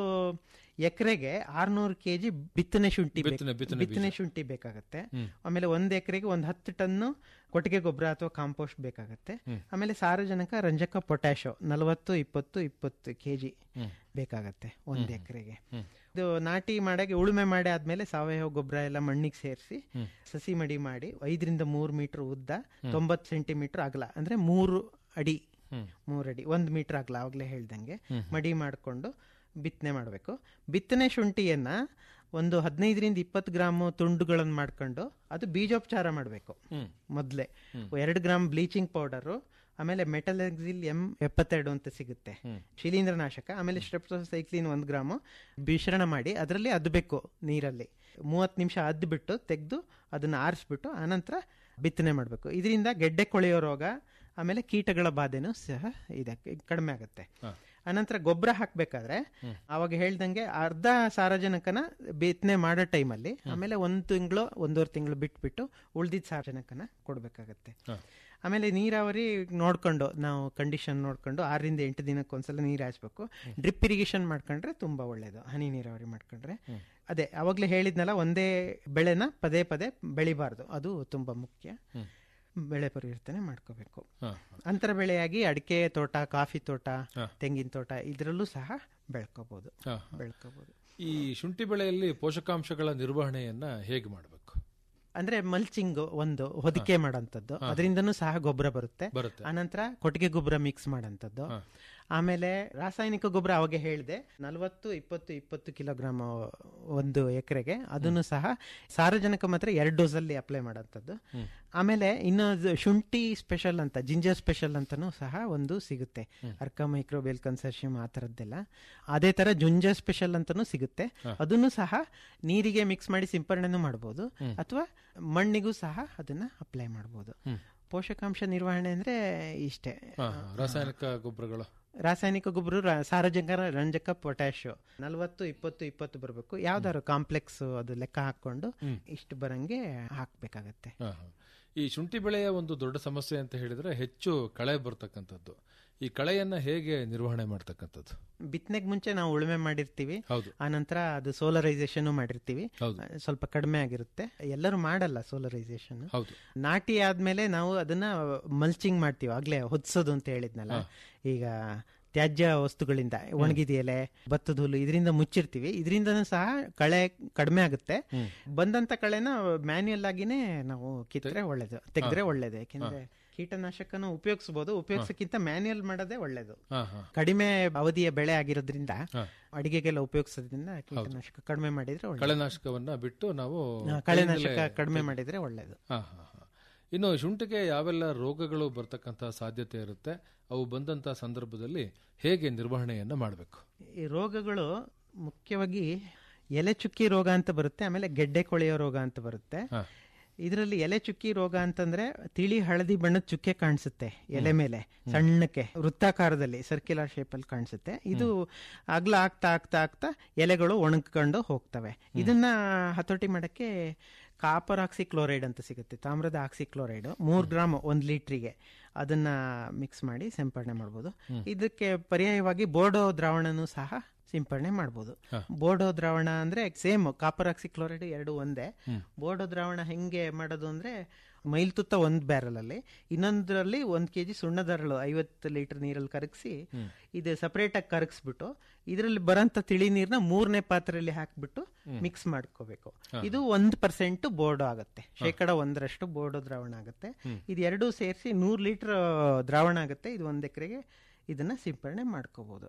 ಎಕರೆಗೆ ಆರ್ನೂರು ಕೆಜಿ ಬಿತ್ತನೆ ಶುಂಠಿ ಬೇಕು. ಬಿತ್ತನೆ- ಬಿತ್ತನೆ ಬಿತ್ತನೆ ಶುಂಠಿ ಬೇಕಾಗತ್ತೆ ಆಮೇಲೆ ಒಂದ್ ಎಕರೆಗೆ ಒಂದ್ ಹತ್ತು ಟನ್ನು ಕೊಟ್ಟಿಗೆ ಗೊಬ್ಬರ ಅಥವಾ ಕಾಂಪೋಸ್ಟ್ ಬೇಕಾಗತ್ತೆ ಆಮೇಲೆ ಸಾರಜನಕ ರಂಜಕ ಪೊಟ್ಯಾಶೋ ನಲವತ್ತು ಇಪ್ಪತ್ತು ಇಪ್ಪತ್ತು ಕೆಜಿ ಬೇಕಾಗತ್ತೆ ಒಂದ್ ಎಕರೆಗೆ ಇದು ನಾಟಿ ಮಾಡಾಗೆ ಉಳುಮೆ ಮಾಡಿ ಆದ್ಮೇಲೆ ಸಾವಯವ ಗೊಬ್ಬರ ಎಲ್ಲ ಮಣ್ಣಿಗೆ ಸೇರಿಸಿ ಸಸಿ ಮಡಿ ಮಾಡಿ ಐದರಿಂದ ಮೂರು ಮೀಟರ್ ಉದ್ದ ತೊಂಬತ್ತು ಸೆಂಟಿಮೀಟರ್ ಅಗಲ ಅಂದ್ರೆ ಮೂರು ಅಡಿ ಮೂರಡಿ ಒಂದ್ ಮೀಟರ್ ಅಗಲ ಅವಾಗ್ಲೇ ಹೇಳ್ದಂಗೆ ಮಡಿ ಮಾಡಿಕೊಂಡು ಬಿತ್ತನೆ ಮಾಡಬೇಕು ಬಿತ್ತನೆ ಶುಂಠಿಯನ್ನ ಒಂದು ಹದಿನೈದರಿಂದ ಇಪ್ಪತ್ತು ಗ್ರಾಮ್ ತುಂಡುಗಳನ್ನು ಮಾಡ್ಕೊಂಡು ಅದು ಬೀಜೋಪಚಾರ ಮಾಡಬೇಕು ಮೊದಲೇ ಎರಡು ಗ್ರಾಮ್ ಬ್ಲೀಚಿಂಗ್ ಪೌಡರು ಆಮೇಲೆ ಮೆಟಲೆಕ್ಸಿಲ್ ಎಂ ಎಪ್ಪತ್ತೆರಡು ಅಂತ ಸಿಗುತ್ತೆ ಶಿಲೀಂಧ್ರನಾಶಕ ಆಮೇಲೆ ಸ್ಟ್ರೆಪ್ಟೋಸೈಕ್ಲಿನ್ ಒಂದು ಗ್ರಾಮು ಮಿಶ್ರಣ ಮಾಡಿ ಅದರಲ್ಲಿ ಅದ್ಬೇಕು ನೀರಲ್ಲಿ ಮೂವತ್ತು ನಿಮಿಷ ಅದ್ಬಿಟ್ಟು ತೆಗೆದು ಅದನ್ನ ಆರಿಸ್ಬಿಟ್ಟು ಆನಂತರ ಬಿತ್ತನೆ ಮಾಡಬೇಕು ಇದರಿಂದ ಗೆಡ್ಡೆ ಕೊಳೆಯೋ ರೋಗ ಆಮೇಲೆ ಕೀಟಗಳ ಬಾಧೆನೂ ಸಹ ಇದಕ್ಕೆ ಕಡಿಮೆ ಆಗುತ್ತೆ ಅನಂತರ ಗೊಬ್ಬರ ಹಾಕ್ಬೇಕಾದ್ರೆ ಅವಾಗ ಹೇಳ್ದಂಗೆ ಅರ್ಧ ಸಾರಜನಕನ ಬಿತ್ತನೆ ಮಾಡೋ ಟೈಮಲ್ಲಿ ಆಮೇಲೆ ಒಂದು ತಿಂಗಳು ಒಂದೂವರೆ ತಿಂಗಳು ಬಿಟ್ಬಿಟ್ಟು ಉಳ್ದಿದ್ದ ಸಾರಜನಕನ ಕೊಡ್ಬೇಕಾಗತ್ತೆ ಆಮೇಲೆ ನೀರಾವರಿ ನೋಡ್ಕೊಂಡು ನಾವು ಕಂಡೀಷನ್ ನೋಡ್ಕೊಂಡು ಆರರಿಂದ ಎಂಟು ದಿನಕ್ಕೆ ಒಂದ್ಸಲ ನೀರು ಹಾಯಿಸ್ಬೇಕು ಡ್ರಿಪ್ ಇರಿಗೇಷನ್ ಮಾಡ್ಕೊಂಡ್ರೆ ತುಂಬಾ ಒಳ್ಳೇದು ಹನಿ ನೀರಾವರಿ ಮಾಡ್ಕೊಂಡ್ರೆ ಅದೇ ಅವಾಗ್ಲೇ ಹೇಳಿದ್ನಲ್ಲ ಒಂದೇ ಬೆಳೆನ ಪದೇ ಪದೇ ಬೆಳಿಬಾರ್ದು ಅದು ತುಂಬಾ ಮುಖ್ಯ ಬೆಳೆ ಪರಿವರ್ತನೆ ಮಾಡ್ಕೋಬೇಕು ಹಾ, ಅಂತರ ಬೆಳೆಯಾಗಿ ಅಡಿಕೆ ತೋಟ ಕಾಫಿ ತೋಟ ತೆಂಗಿನ ತೋಟ ಇದರಲ್ಲೂ ಸಹ ಬೆಳ್ಕೋಬಹುದು ಹಾ. ಬೆಳ್ಕೋಬಹುದು ಈ ಶುಂಠಿ ಬೆಳೆಯಲ್ಲಿ ಪೋಷಕಾಂಶಗಳ ನಿರ್ವಹಣೆಯನ್ನ ಹೇಗೆ ಮಾಡಬೇಕು ಅಂದ್ರೆ ಮಲ್ಚಿಂಗ್ ಒಂದು ಹೊದಿಕೆ ಮಾಡೋಂಥದ್ದು ಅದರಿಂದನೂ ಸಹ ಗೊಬ್ಬರ ಬರುತ್ತೆ ಬರುತ್ತೆ ಆನಂತರ ಕೊಟ್ಟಿಗೆ ಗೊಬ್ಬರ ಮಿಕ್ಸ್ ಮಾಡೋಂಥದ್ದು ಆಮೇಲೆ ರಾಸಾಯನಿಕ ಗೊಬ್ಬರ ಅವಾಗೆ ಹೇಳಿದೆ ನಲವತ್ತು ಇಪ್ಪತ್ತು ಇಪ್ಪತ್ತು ಕಿಲೋಗ್ರಾಮ್ ಒಂದು ಎಕರೆಗೆ ಅದನ್ನು ಸಹ ಸಾರಜನಕ ಮಾತ್ರ ಎರಡು ಡೋಸ್ ಅಲ್ಲಿ ಅಪ್ಲೈ ಮಾಡೋಂಥದ್ದು ಆಮೇಲೆ ಇನ್ನೊಂದು ಶುಂಠಿ ಸ್ಪೆಷಲ್ ಅಂತ ಜಿಂಜರ್ ಸ್ಪೆಷಲ್ ಅಂತಾನೂ ಸಹ ಒಂದು ಸಿಗುತ್ತೆ ಅರ್ಕ ಮೈಕ್ರೋಬೇಲ್ ಕನ್ಸರ್ಷಿಯಂ ಆ ಥರದ್ದೆಲ್ಲ ಅದೇ ತರ ಜುಂಜರ್ ಸ್ಪೆಷಲ್ ಅಂತಾನೂ ಸಿಗುತ್ತೆ ಅದನ್ನು ಸಹ ನೀರಿಗೆ ಮಿಕ್ಸ್ ಮಾಡಿ ಸಿಂಪರಣೆನೂ ಮಾಡ್ಬೋದು ಅಥವಾ ಮಣ್ಣಿಗೂ ಸಹ ಅದನ್ನ ಅಪ್ಲೈ ಮಾಡ್ಬೋದು ಪೋಷಕಾಂಶ ನಿರ್ವಹಣೆ ಅಂದ್ರೆ ಇಷ್ಟೇ ಹಾ, ಹಾ. ರಾಸಾಯನಿಕ ಗೊಬ್ಬರಗಳು ರಾಸಾಯನಿಕ ಗೊಬ್ಬರ ರ- ಸಾರಜನಕ ರಂಜಕ ಪೊಟ್ಯಾಶ್ ನಲವತ್ತು ಇಪ್ಪತ್ತು ಇಪ್ಪತ್ತು ಬರಬೇಕು ಯಾವ್ದಾದ್ರು ಕಾಂಪ್ಲೆಕ್ಸ್ ಅದು ಲೆಕ್ಕ ಹಾಕೊಂಡು ಇಷ್ಟು ಬರಂಗೆ ಹಾಕ್ಬೇಕಾಗತ್ತೆ ಹಾ, ಹಾ. ಈ ಶುಂಠಿ ಬೆಳೆಯ ಒಂದು ದೊಡ್ಡ ಸಮಸ್ಯೆ ಅಂತ ಹೇಳಿದ್ರೆ ಹೆಚ್ಚು ಕಳೆ ಬರ್ತಕ್ಕಂಥದ್ದು ಈ ಕಳೆಯನ್ನ ಹೇಗೆ ನಿರ್ವಹಣೆ ಮಾಡ್ತಕ್ಕಂಥದ್ದು ಬಿತ್ತನೆಗೆ ಮುಂಚೆ ನಾವು ಉಳುಮೆ ಮಾಡಿರ್ತೀವಿ ಹೌದು ಆನಂತರ ಅದು ಸೋಲರೈಸೇಷನ್ ಮಾಡಿರ್ತೀವಿ ಹೌದು ಸ್ವಲ್ಪ ಕಡಿಮೆ ಆಗಿರುತ್ತೆ ಎಲ್ಲರೂ ಮಾಡಲ್ಲ ಸೋಲರೈಸೇಷನ್ ಹೌದು ನಾಟಿ ಆದ್ಮೇಲೆ ನಾವು ಅದನ್ನ ಮಲ್ಚಿಂಗ್ ಮಾಡ್ತೀವಿ ಆಗ್ಲೇ ಹೊದ್ಸೋದು ಅಂತ ಹೇಳಿದ್ನಲ್ಲ ಈಗ ತ್ಯಾಜ್ಯ ವಸ್ತುಗಳಿಂದ ಒಣಗಿದ ಎಲೆ ಭತ್ತದ ಹುಲ್ಲು ಇದರಿಂದ ಮುಚ್ಚಿರ್ತೀವಿ ಇದರಿಂದನೂ ಸಹ ಕಳೆ ಕಡಿಮೆ ಆಗುತ್ತೆ ಬಂದಂತ ಕಳೆನ ಮ್ಯಾನ್ಯಲ್ ಆಗಿನೇ ನಾವು ಕಿತ್ತರೆ ಒಳ್ಳೇದು ತೆಗೆದ್ರೆ ಒಳ್ಳೇದು ಯಾಕೆಂದ್ರೆ ಕೀಟನಾಶಕನ ಉಪಯೋಗಿಸಬಹುದು ಉಪಯೋಗಿಸಕ್ಕಿಂತ ಮ್ಯಾನ್ಯಲ್ ಮಾಡೋದೇ ಒಳ್ಳೇದು ಹಾ ಹಾ ಕಡಿಮೆ ಅವಧಿಯ ಬೆಳೆ ಆಗಿರೋದ್ರಿಂದ ಅಡಿಗೆಗೆಲ್ಲ ಉಪಯೋಗಿಸೋದ್ರಿಂದ ಕೀಟನಾಶಕ ಕಡಿಮೆ ಮಾಡಿದ್ರೆ ಒಳ್ಳೇದು ಕಳೆನಾಶಕವನ್ನ ಬಿಟ್ಟು ನಾವು ಹಾ, ಕಳೆನಾಶಕ ಕಡಿಮೆ ಮಾಡಿದ್ರೆ ಒಳ್ಳೇದು ಹಾ ಹಾ ಹಾ ಇನ್ನು ಶುಂಠಿಗೆ ಯಾವೆಲ್ಲ ರೋಗಗಳು ಬರ್ತಕ್ಕಂಥ ಸಾಧ್ಯತೆ ಇರುತ್ತೆ ಅವು ಬಂದಂತ ಸಂದರ್ಭದಲ್ಲಿ ಹೇಗೆ ನಿರ್ವಹಣೆಯನ್ನ ಮಾಡಬೇಕು ಈ ರೋಗಗಳು ಮುಖ್ಯವಾಗಿ ಎಲೆ ಚುಕ್ಕಿ ರೋಗ ಅಂತ ಬರುತ್ತೆ ಆಮೇಲೆ ಗೆಡ್ಡೆ ಕೊಳೆಯೋ ರೋಗ ಅಂತ ಬರುತ್ತೆ ಹಾ. ಇದರಲ್ಲಿ ಎಲೆ ಚುಕ್ಕಿ ರೋಗ ಅಂತಂದ್ರೆ ತಿಳಿ ಹಳದಿ ಬಣ್ಣದ ಚುಕ್ಕೆ ಕಾಣಿಸುತ್ತೆ ಎಲೆ ಮೇಲೆ ಸಣ್ಣಕ್ಕೆ ವೃತ್ತಾಕಾರದಲ್ಲಿ ಸರ್ಕ್ಯುಲರ್ ಶೇಪ್ ಅಲ್ಲಿ ಕಾಣಿಸುತ್ತೆ ಇದು ಅಗ್ಲ ಆಗ್ತಾ ಆಗ್ತಾ ಆಗ್ತಾ ಎಲೆಗಳು ಒಣಗ್ಕೊಂಡು ಹೋಗ್ತವೆ ಇದನ್ನ ಹತೋಟಿ ಮಾಡಕ್ಕೆ ಕಾಪರ್ ಆಕ್ಸಿಕ್ಲೋರೈಡ್ ಅಂತ ಸಿಗುತ್ತೆ ತಾಮ್ರದ ಆಕ್ಸಿಕ್ಲೋರೈಡ್ ಮೂರ್ ಗ್ರಾಮ್ ಒಂದ್ ಲೀಟ್ರಿಗೆ ಅದನ್ನ ಮಿಕ್ಸ್ ಮಾಡಿ ಸಿಂಪಡಣೆ ಮಾಡ್ಬೋದು ಇದಕ್ಕೆ ಪರ್ಯಾಯವಾಗಿ ಬೋರ್ಡೋ ದ್ರಾವಣನೂ ಸಹ ಸಿಂಪಡಣೆ ಮಾಡ್ಬೋದು ಬೋರ್ಡೋ ದ್ರಾವಣ ಅಂದ್ರೆ ಸೇಮ್ ಕಾಪರ್ ಆಕ್ಸಿಕ್ಲೋರೈಡ್ ಎರಡು ಒಂದೇ ಬೋರ್ಡೋ ದ್ರಾವಣ ಹೆಂಗೆ ಮಾಡೋದು ಅಂದ್ರೆ ಮೈಲ್ ತುತ್ತ ಒಂದ್ ಬ್ಯಾರಲ್ ಅಲ್ಲಿ ಇನ್ನೊಂದರಲ್ಲಿ ಒಂದ್ ಕೆಜಿ ಸುಣ್ಣದರಳು ಐವತ್ತು ಲೀಟರ್ ನೀರಲ್ಲಿ ಕರಗಿಸಿ ಇದು ಸಪರೇಟ್ ಆಗಿ ಕರಗಿಸ್ಬಿಟ್ಟು ಇದರಲ್ಲಿ ಬರಂತ ತಿಳಿ ನೀರ್ನ ಮೂರನೇ ಪಾತ್ರೆಯಲ್ಲಿ ಹಾಕ್ಬಿಟ್ಟು ಮಿಕ್ಸ್ ಮಾಡ್ಕೋಬೇಕು ಇದು ಒಂದ್ ಪರ್ಸೆಂಟ್ ಬೋರ್ಡೋ ಆಗುತ್ತೆ ಶೇಕಡ ಒಂದರಷ್ಟು ಬೋರ್ಡೋ ದ್ರಾವಣ ಆಗುತ್ತೆ ಇದು ಎರಡೂ ಸೇರಿಸಿ ನೂರ್ ಲೀಟರ್ ದ್ರಾವಣ ಆಗುತ್ತೆ ಇದು ಒಂದ್ ಎಕರೆಗೆ ಇದನ್ನ ಸಿಂಪರಣೆ ಮಾಡ್ಕೋಬಹುದು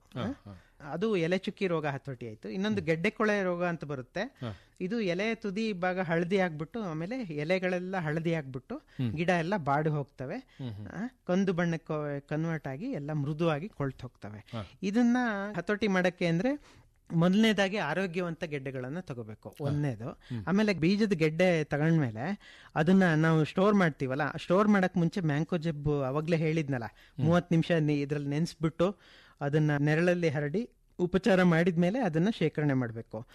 ಅದು ಎಲೆ ಚುಕ್ಕಿ ರೋಗ ಹತೋಟಿ ಆಯ್ತು ಇನ್ನೊಂದು ಗೆಡ್ಡೆ ಕೊಳೆ ರೋಗ ಅಂತ ಬರುತ್ತೆ ಇದು ಎಲೆ ತುದಿ ಭಾಗ ಹಳದಿ ಆಗ್ಬಿಟ್ಟು ಆಮೇಲೆ ಎಲೆಗಳೆಲ್ಲ ಹಳದಿ ಆಗ್ಬಿಟ್ಟು ಗಿಡ ಎಲ್ಲ ಬಾಡಿ ಹೋಗ್ತವೆ ಆ, ಕಂದು ಬಣ್ಣಕ್ಕೆ ಕನ್ವರ್ಟ್ ಆಗಿ ಎಲ್ಲ ಮೃದುವಾಗಿ ಕೊಳ್ತು ಹೋಗ್ತವೆ ಇದನ್ನ ಹತೋಟಿ ಮಾಡಕ್ಕೆ ಅಂದ್ರೆ ಮೊದಲನೇದಾಗಿ ಆರೋಗ್ಯವಂತ ಗೆಡ್ಡೆಗಳನ್ನ ತಗೋಬೇಕು ಒಂದನೇದು ಆಮೇಲೆ ಬೀಜದ ಗೆಡ್ಡೆ ತಗೊಂಡ್ಮೇಲೆ ಅದನ್ನ ನಾವು ಸ್ಟೋರ್ ಮಾಡ್ತೀವಲ್ಲ ಸ್ಟೋರ್ ಮಾಡಕ್ ಮುಂಚೆ ಮ್ಯಾಂಕೋ ಜಬ್ಬು ಅವಾಗ್ಲೇ ಹೇಳಿದ್ನಲ್ಲ ಮೂವತ್ ನಿಮಿಷ ಇದ್ರಲ್ಲಿ ನೆನ್ಸ್ಬಿಟ್ಟು ಅದನ್ನ ನೆರಳಲ್ಲಿ ಹರಡಿ ಉಪಚಾರ ಮಾಡಿದ್ಮೇಲೆ ಅದನ್ನ ಶೇಖರಣೆ ಮಾಡಬೇಕು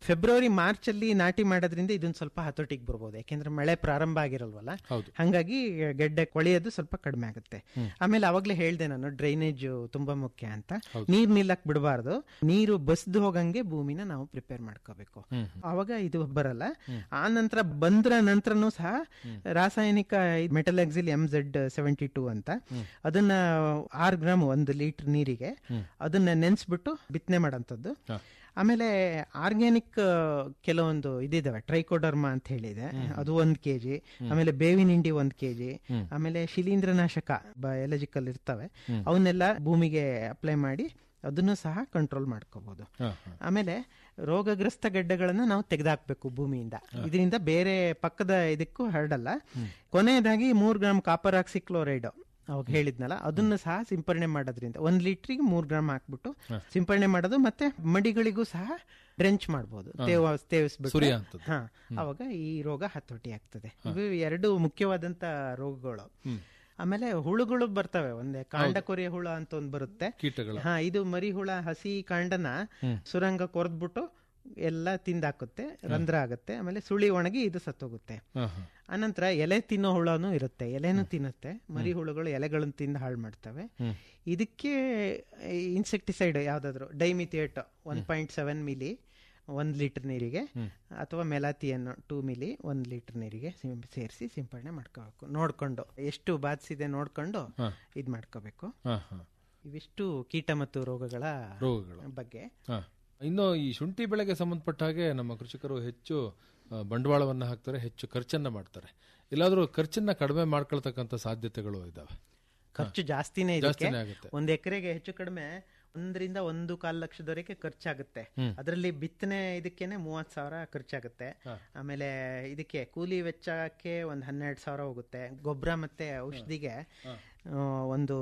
ಫೆಬ್ರವರಿ ಮಾರ್ಚ್ ಅಲ್ಲಿ ನಾಟಿ ಮಾಡೋದ್ರಿಂದ ಇದನ್ನ ಸ್ವಲ್ಪ ಹತೋಟಿಗೆ ಬರ್ಬೋದು ಯಾಕೆಂದ್ರೆ ಮಳೆ ಪ್ರಾರಂಭ ಆಗಿರಲ್ವಲ್ಲ ಹೌದು. ಹಂಗಾಗಿ ಗೆಡ್ಡೆ ಕೊಳೆಯೋದು ಸ್ವಲ್ಪ ಕಡಿಮೆ ಆಗುತ್ತೆ ಆಮೇಲೆ ಅವಾಗ್ಲೇ ಹೇಳ್ದೆ ನಾನು ಡ್ರೈನೇಜ್ ತುಂಬಾ ಮುಖ್ಯ ಅಂತ ನೀರ್ ನಿಲ್ಲಕ್ ಬಿಡಬಾರ್ದು ನೀರು ಬಸ್ದು ಹೋಗಂಗೆ ಭೂಮಿನ ನಾವು ಪ್ರಿಪೇರ್ ಮಾಡ್ಕೋಬೇಕು ಅವಾಗ ಇದು ಬರಲ್ಲ ಆ ನಂತರ ಬಂದ್ರ ನಂತರನೂ ಸಹ ರಾಸಾಯನಿಕ metalaxyl M Z seventy two ಅಂತ ಅದನ್ನ ಆರು ಗ್ರಾಮ್ ಒಂದು ಲೀಟರ್ ನೀರಿಗೆ ಅದನ್ನ ನೆನ್ಸ್ಬಿಟ್ಟು ಬಿತ್ತನೆ ಮಾಡೋಂಥದ್ದು ಆಮೇಲೆ ಆರ್ಗ್ಯಾನಿಕ್ ಕೆಲವೊಂದು ಇದಿದಾವೆ ಟ್ರೈಕೋಡರ್ಮಾ ಅಂತ ಹೇಳಿದೆ ಅದು ಒಂದ್ ಕೆಜಿ ಆಮೇಲೆ ಬೇವಿನ ಹಿಂಡಿ ಒಂದ್ ಕೆಜಿ ಆಮೇಲೆ ಶಿಲೀಂಧ್ರನಾಶಕ ಬಯಾಲಜಿಕಲ್ ಇರ್ತವೆ ಅವನ್ನೆಲ್ಲ ಭೂಮಿಗೆ ಅಪ್ಲೈ ಮಾಡಿ ಅದನ್ನು ಸಹ ಕಂಟ್ರೋಲ್ ಮಾಡ್ಕೋಬಹುದು ಆಮೇಲೆ ರೋಗಗ್ರಸ್ತ ಗೆಡ್ಡೆಗಳನ್ನ ನಾವು ತೆಗೆದಾಕ್ಬೇಕು ಭೂಮಿಯಿಂದ ಇದರಿಂದ ಬೇರೆ ಪಕ್ಕದ ಇದಕ್ಕೂ ಹರಡಲ್ಲ ಕೊನೆಯದಾಗಿ ಮೂರ್ ಗ್ರಾಮ್ ಕಾಪರ್ ಆಕ್ಸಿಕ್ಲೋರೈಡ್ ಅವಾಗ ಹೇಳಿದ್ನಲ್ಲ ಅದನ್ನು ಸಹ ಸಿಂಪರಣೆ ಮಾಡೋದ್ರಿಂದ ಒಂದ್ ಲೀಟ್ರಿಗೆ ಮೂರ್ ಗ್ರಾಮ್ ಹಾಕ್ಬಿಟ್ಟು ಸಿಂಪರಣೆ ಮಾಡೋದು ಮತ್ತೆ ಮಡಿಗಳಿಗೂ ಸಹ ಡ್ರೆಂಚ್ ಮಾಡಬಹುದು ತೇವ ತೇವಿಸ್ಬಿಟ್ಟು ಸುರಿಯುವಂಥದ್ದು. ಹಾ ಅವಾಗ ಈ ರೋಗ ಹತೋಟಿ ಆಗ್ತದೆ ಇವು ಎರಡು ಮುಖ್ಯವಾದಂತ ರೋಗಗಳು ಆಮೇಲೆ ಹುಳುಗಳು ಬರ್ತವೆ ಒಂದೇ ಕಾಂಡ ಕೊರೆಯ ಹುಳ ಅಂತ ಒಂದ್ ಬರುತ್ತೆ ಕೀಟಗಳ ಹಾ ಇದು ಮರಿ ಹುಳ ಹಸಿ ಕಾಂಡನ ಸುರಂಗ ಕೊರ್ದ್ಬಿಟ್ಟು ಎಲ್ಲ ತಿಂದಾಕುತ್ತೆ ರಂಧ್ರ ಆಗುತ್ತೆ ಆಮೇಲೆ ಸುಳಿ ಒಣಗಿ ಇದು ಸತ್ತೋಗುತ್ತೆ ಹಾ, ಹಾ. ಅನಂತರ ಎಲೆ ತಿನ್ನೋ ಹುಳನೂ ಇರುತ್ತೆ ಎಲೆನೂ ತಿನ್ನುತ್ತೆ ಮರಿ ಹುಳುಗಳು ಎಲೆಗಳನ್ನು ತಿಂದು ಹಾಳು ಮಾಡ್ತವೆ ಇದಕ್ಕೆ ಇನ್ಸೆಕ್ಟಿಸೈಡ್ ಯಾವ್ದಾದ್ರು dimethoate one point seven ml ಒಂದ್ ಲೀಟರ್ ನೀರಿಗೆ ಅಥವಾ ಮೆಲಾತಿಯನ್ ಟೂ ಮಿಲಿ ಒಂದ್ ಲೀಟರ್ ನೀರಿಗೆ ಸೇರಿಸಿ ಸಿಂಪಡಣೆ ಮಾಡ್ಕೋಬೇಕು ನೋಡ್ಕೊಂಡು ಎಷ್ಟು ಬಾಧಿಸಿದೆ ನೋಡ್ಕೊಂಡು ಇದ್ ಮಾಡ್ಕೋಬೇಕು ಹಾ, ಹಾ. ಇವಿಷ್ಟು ಕೀಟ ಮತ್ತು ರೋಗಗಳ ರೋಗಗಳು ಬಗ್ಗೆ ಹಾ. ಇನ್ನು ಈ ಶುಂಠಿ ಬೆಳೆಗೆ ಸಂಬಂಧಪಟ್ಟ ಹಾಗೆ ನಮ್ಮ ಕೃಷಿಕರು ಹೆಚ್ಚು ಆ, ಬಂಡವಾಳವನ್ನ ಹಾಕ್ತಾರೆ ಹೆಚ್ಚು ಖರ್ಚನ್ನ ಮಾಡ್ತಾರೆ ಎಲ್ಲಾದ್ರೂ ಖರ್ಚನ್ನ ಕಡಿಮೆ ಮಾಡ್ಕೊಳ್ತಕ್ಕಂಥ ಸಾಧ್ಯತೆಗಳು ಇದಾವೆ ಖರ್ಚು ಜಾಸ್ತಿನೇ ಇದಕ್ಕೆ ಜಾಸ್ತಿನೇ ಆಗುತ್ತೆ ಒಂದ್ ಎಕರೆಗೆ ಹೆಚ್ಚು ಕಡಿಮೆ ಒಂದರಿಂದ ಒಂದು ಕಾಲ್ ಲಕ್ಷದವರೆಗೆ ಖರ್ಚಾಗುತ್ತೆ ಅದರಲ್ಲಿ ಬಿತ್ತನೆ ಇದಕ್ಕೇನೆ ಮೂವತ್ ಸಾವಿರ ಖರ್ಚಾಗುತ್ತೆ ಆಮೇಲೆ ಇದಕ್ಕೆ ಕೂಲಿ ವೆಚ್ಚಕ್ಕೆ ಒಂದ್ ಹನ್ನೆರಡು ಸಾವಿರ ಹೋಗುತ್ತೆ ಗೊಬ್ಬರ ಮತ್ತೆ ಔಷಧಿಗೆ ಆ, ಒಂದು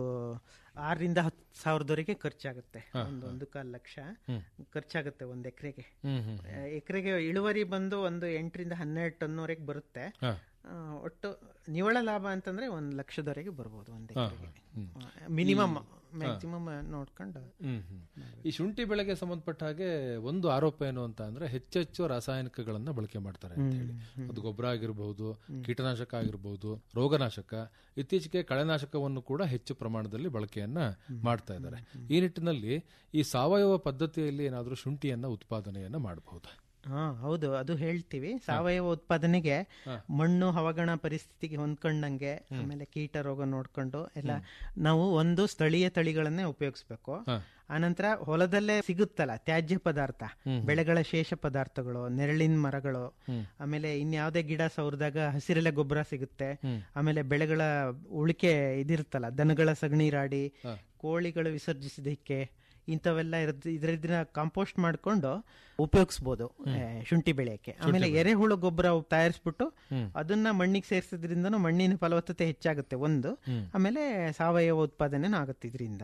ಆರರಿಂದ ಹತ್ತು ಸಾವಿರದವರೆಗೆ ಖರ್ಚಾಗುತ್ತೆ ಒಂದು ಒಂದು ಕಾಲ್ ಲಕ್ಷ ಖರ್ಚಾಗುತ್ತೆ ಒಂದ್ ಎಕರೆಗೆ ಹ್ಮ್ ಹ್ಮ್ ಎಕರೆಗೆ ಇಳುವರಿ ಬಂದು ಒಂದು ಎಂಟರಿಂದ ಹನ್ನೆರಡು ಟನ್ವರೆಗೆ ಬರುತ್ತೆ ಹಾ. ಆ, ಒಟ್ಟು ನಿವ್ವಳ ಲಾಭ ಅಂತಂದ್ರೆ ಒಂದ್ ಲಕ್ಷದವರೆಗೆ ಬರ್ಬೋದು ಒಂದ್ ಎಕರೆಗೆ ಮಿನಿಮಮ್ ಮ್ಯಾಕ್ಸಿಮಮ್ ನೋಡ್ಕೊಂಡು ಹ್ಮ್ ಹ್ಮ್. ಈ ಶುಂಠಿ ಬೆಳೆಗೆ ಸಂಬಂಧಪಟ್ಟ ಹಾಗೆ ಒಂದು ಆರೋಪ ಏನು ಅಂತ ಅಂದ್ರೆ ಹೆಚ್ಚೆಚ್ಚು ರಾಸಾಯನಿಕಗಳನ್ನ ಬಳಕೆ ಮಾಡ್ತಾರೆ ಅಂತ ಹೇಳಿ ಅದು ಗೊಬ್ಬರ ಆಗಿರಬಹುದು ಕೀಟನಾಶಕ ಆಗಿರಬಹುದು ರೋಗನಾಶಕ ಇತ್ತೀಚೆಗೆ ಕಳೆನಾಶಕವನ್ನು ಕೂಡ ಹೆಚ್ಚು ಪ್ರಮಾಣದಲ್ಲಿ ಬಳಕೆಯನ್ನ ಮಾಡ್ತಾ ಇದ್ದಾರೆ ಈ ನಿಟ್ಟಿನಲ್ಲಿ ಈ ಸಾವಯವ ಪದ್ಧತಿಯಲ್ಲಿ ಏನಾದರೂ ಶುಂಠಿಯನ್ನ ಉತ್ಪಾದನೆಯನ್ನ ಮಾಡಬಹುದು ಹಾ ಹೌದು ಅದು ಹೇಳ್ತೀವಿ ಸಾವಯವ ಉತ್ಪಾದನೆಗೆ ಮಣ್ಣು ಹವಾಗಣ ಪರಿಸ್ಥಿತಿಗೆ ಹೊಂದ್ಕೊಂಡಂಗೆ ಆಮೇಲೆ ಕೀಟ ರೋಗ ನೋಡ್ಕೊಂಡು ಎಲ್ಲ ನಾವು ಒಂದು ಸ್ಥಳೀಯ ತಳಿಗಳನ್ನೇ ಉಪಯೋಗಿಸ್ಬೇಕು ಆನಂತರ ಹೊಲದಲ್ಲೇ ಸಿಗುತ್ತಲ್ಲ ತ್ಯಾಜ್ಯ ಪದಾರ್ಥ ಬೆಳೆಗಳ ಶೇಷ ಪದಾರ್ಥಗಳು ನೆರಳಿನ ಮರಗಳು ಆಮೇಲೆ ಇನ್ಯಾವುದೇ ಗಿಡ ಸವರಿದಾಗ ಹಸಿರೆಲೆ ಗೊಬ್ಬರ ಸಿಗುತ್ತೆ ಆಮೇಲೆ ಬೆಳೆಗಳ ಉಳಿಕೆ ಇದಿರುತ್ತಲ್ಲ ದನಗಳ ಸಗಣಿ ರಾಡಿ ಕೋಳಿಗಳು ವಿಸರ್ಜಿಸಿದಕ್ಕೆ ಇಂಥವೆಲ್ಲ ಇರದ್ ಇದ್ರದ್ರ ಕಾಂಪೋಸ್ಟ್ ಮಾಡ್ಕೊಂಡು ಉಪಯೋಗಿಸ್ಬೋದು ಆ, ಶುಂಠಿ ಬೆಳೆಯಕ್ಕೆ ಆಮೇಲೆ ಎರೆಹುಳು ಗೊಬ್ಬರ ತಯಾರಿಸ್ಬಿಟ್ಟು ಅದನ್ನ ಮಣ್ಣಿಗೆ ಸೇರಿಸೋದ್ರಿಂದನೂ ಮಣ್ಣಿನ ಫಲವತ್ತತೆ ಹೆಚ್ಚಾಗುತ್ತೆ ಒಂದು ಆಮೇಲೆ ಸಾವಯವ ಉತ್ಪಾದನೆ ಆಗುತ್ತೆ ಇದರಿಂದ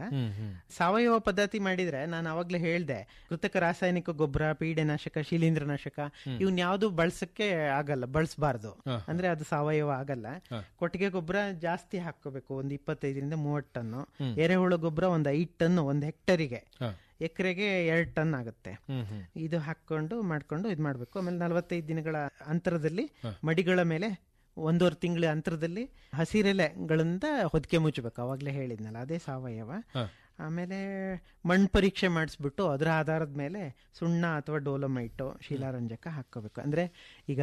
ಸಾವಯವ ಪದ್ಧತಿ ಮಾಡಿದ್ರೆ ನಾನು ಅವಾಗ್ಲೇ ಹೇಳ್ದೆ ಕೃತಕ ರಾಸಾಯನಿಕ ಗೊಬ್ಬರ ಪೀಡೆನಾಶಕ ಶಿಲೀಂಧ್ರನಾಶಕ ಇವನ್ ಯಾವ್ದು ಬಳಸಕ್ಕೆ ಆಗಲ್ಲ ಬಳಸಬಾರ್ದು ಅಂದ್ರೆ ಅದು ಸಾವಯವ ಆಗಲ್ಲ ಕೊಟ್ಟಿಗೆ ಗೊಬ್ಬರ ಜಾಸ್ತಿ ಹಾಕೋಬೇಕು ಒಂದ್ ಇಪ್ಪತ್ತೈದರಿಂದ ಮೂವತ್ತು ಟನ್ನು ಎರೆಹುಳು ಗೊಬ್ಬರ ಒಂದ್ ಐದ್ ಟನ್ ಒಂದ್ ಹೆಕ್ಟರಿಗೆ ಎಕರೆಗೆ ಎರಡ್ ಟನ್ ಆಗುತ್ತೆ ಇದು ಹಾಕೊಂಡು ಮಾಡ್ಕೊಂಡು ಇದ್ ಮಾಡ್ಬೇಕು ಆಮೇಲೆ ನಲವತ್ತೈದು ದಿನಗಳ ಅಂತರದಲ್ಲಿ ಮಡಿಗಳ ಮೇಲೆ ಒಂದೂವರೆ ತಿಂಗಳ ಅಂತರದಲ್ಲಿ ಹಸಿರೆಲೆಗಳಿಂದ ಹೊದಿಕೆ ಮುಚ್ಚಬೇಕು ಅವಾಗ್ಲೇ ಹೇಳಿದ್ನಲ್ಲ ಅದೇ ಸಾವಯವ ಆಮೇಲೆ ಮಣ್ಣು ಪರೀಕ್ಷೆ ಮಾಡಿಸ್ಬಿಟ್ಟು ಅದರ ಆಧಾರದ ಮೇಲೆ ಸುಣ್ಣ ಅಥವಾ ಡೋಲೋಮೈಟು ಶಿಲಾರಂಜಕ ಹಾಕೋಬೇಕು ಅಂದ್ರೆ ಈಗ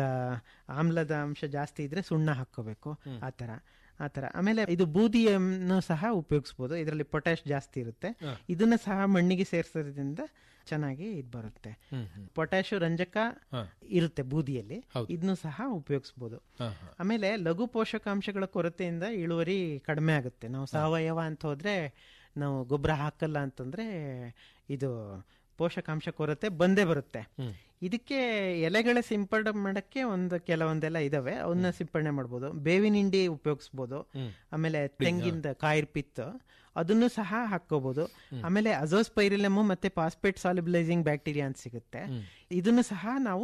ಆಮ್ಲದ ಅಂಶ ಜಾಸ್ತಿ ಇದ್ರೆ ಸುಣ್ಣ ಹಾಕೋಬೇಕು ಆ ಥರ ಆ ಥರ ಆಮೇಲೆ ಇದು ಬೂದಿಯನ್ನು ಸಹ ಉಪಯೋಗಿಸ್ಬೋದು ಇದರಲ್ಲಿ ಪೊಟ್ಯಾಶ್ ಜಾಸ್ತಿ ಇರುತ್ತೆ ಇದನ್ನ ಸಹ ಮಣ್ಣಿಗೆ ಸೇರಿಸೋದ್ರಿಂದ ಚೆನ್ನಾಗಿ ಇದು ಬರುತ್ತೆ ಪೊಟ್ಯಾಶ್ ರಂಜಕ ಇರುತ್ತೆ ಬೂದಿಯಲ್ಲಿ ಇದನ್ನು ಸಹ ಉಪಯೋಗಿಸ್ಬೋದು ಆಮೇಲೆ ಲಘು ಪೋಷಕಾಂಶಗಳ ಕೊರತೆಯಿಂದ ಇಳುವರಿ ಕಡಿಮೆ ಆಗುತ್ತೆ ನಾವು ಸಾವಯವ ಅಂತ ಹೋದ್ರೆ ನಾವು ಗೊಬ್ಬರ ಹಾಕಲ್ಲ ಅಂತಂದ್ರೆ ಇದು ಪೋಷಕಾಂಶ ಕೊರತೆ ಬಂದೇ ಬರುತ್ತೆ ಇದಕ್ಕೆ ಎಲೆಗಳ ಸಿಂಪಡಣೆ ಮಾಡಕ್ಕೆ ಒಂದು ಕೆಲವೊಂದೆಲ್ಲ ಇದಾವೆ ಅವನ್ನ ಸಿಂಪಡಣೆ ಮಾಡ್ಬೋದು ಬೇವಿನ ಹಿಂಡಿ ಉಪಯೋಗಿಸ್ಬೋದು ಆಮೇಲೆ ತೆಂಗಿಂದ ಕಾಯಿರ್ ಪಿತ್ತು ಅದನ್ನು ಸಹ ಹಾಕೋಬಹುದು ಆಮೇಲೆ ಅಜೋಸ್ಪೈರಿಲಮ್ ಮತ್ತೆ ಪಾಸ್ಪೇಟ್ ಸಾಲಿಬಲೈಸಿಂಗ್ ಬ್ಯಾಕ್ಟೀರಿಯಾ ಅಂತ ಸಿಗುತ್ತೆ ಇದನ್ನು ಸಹ ನಾವು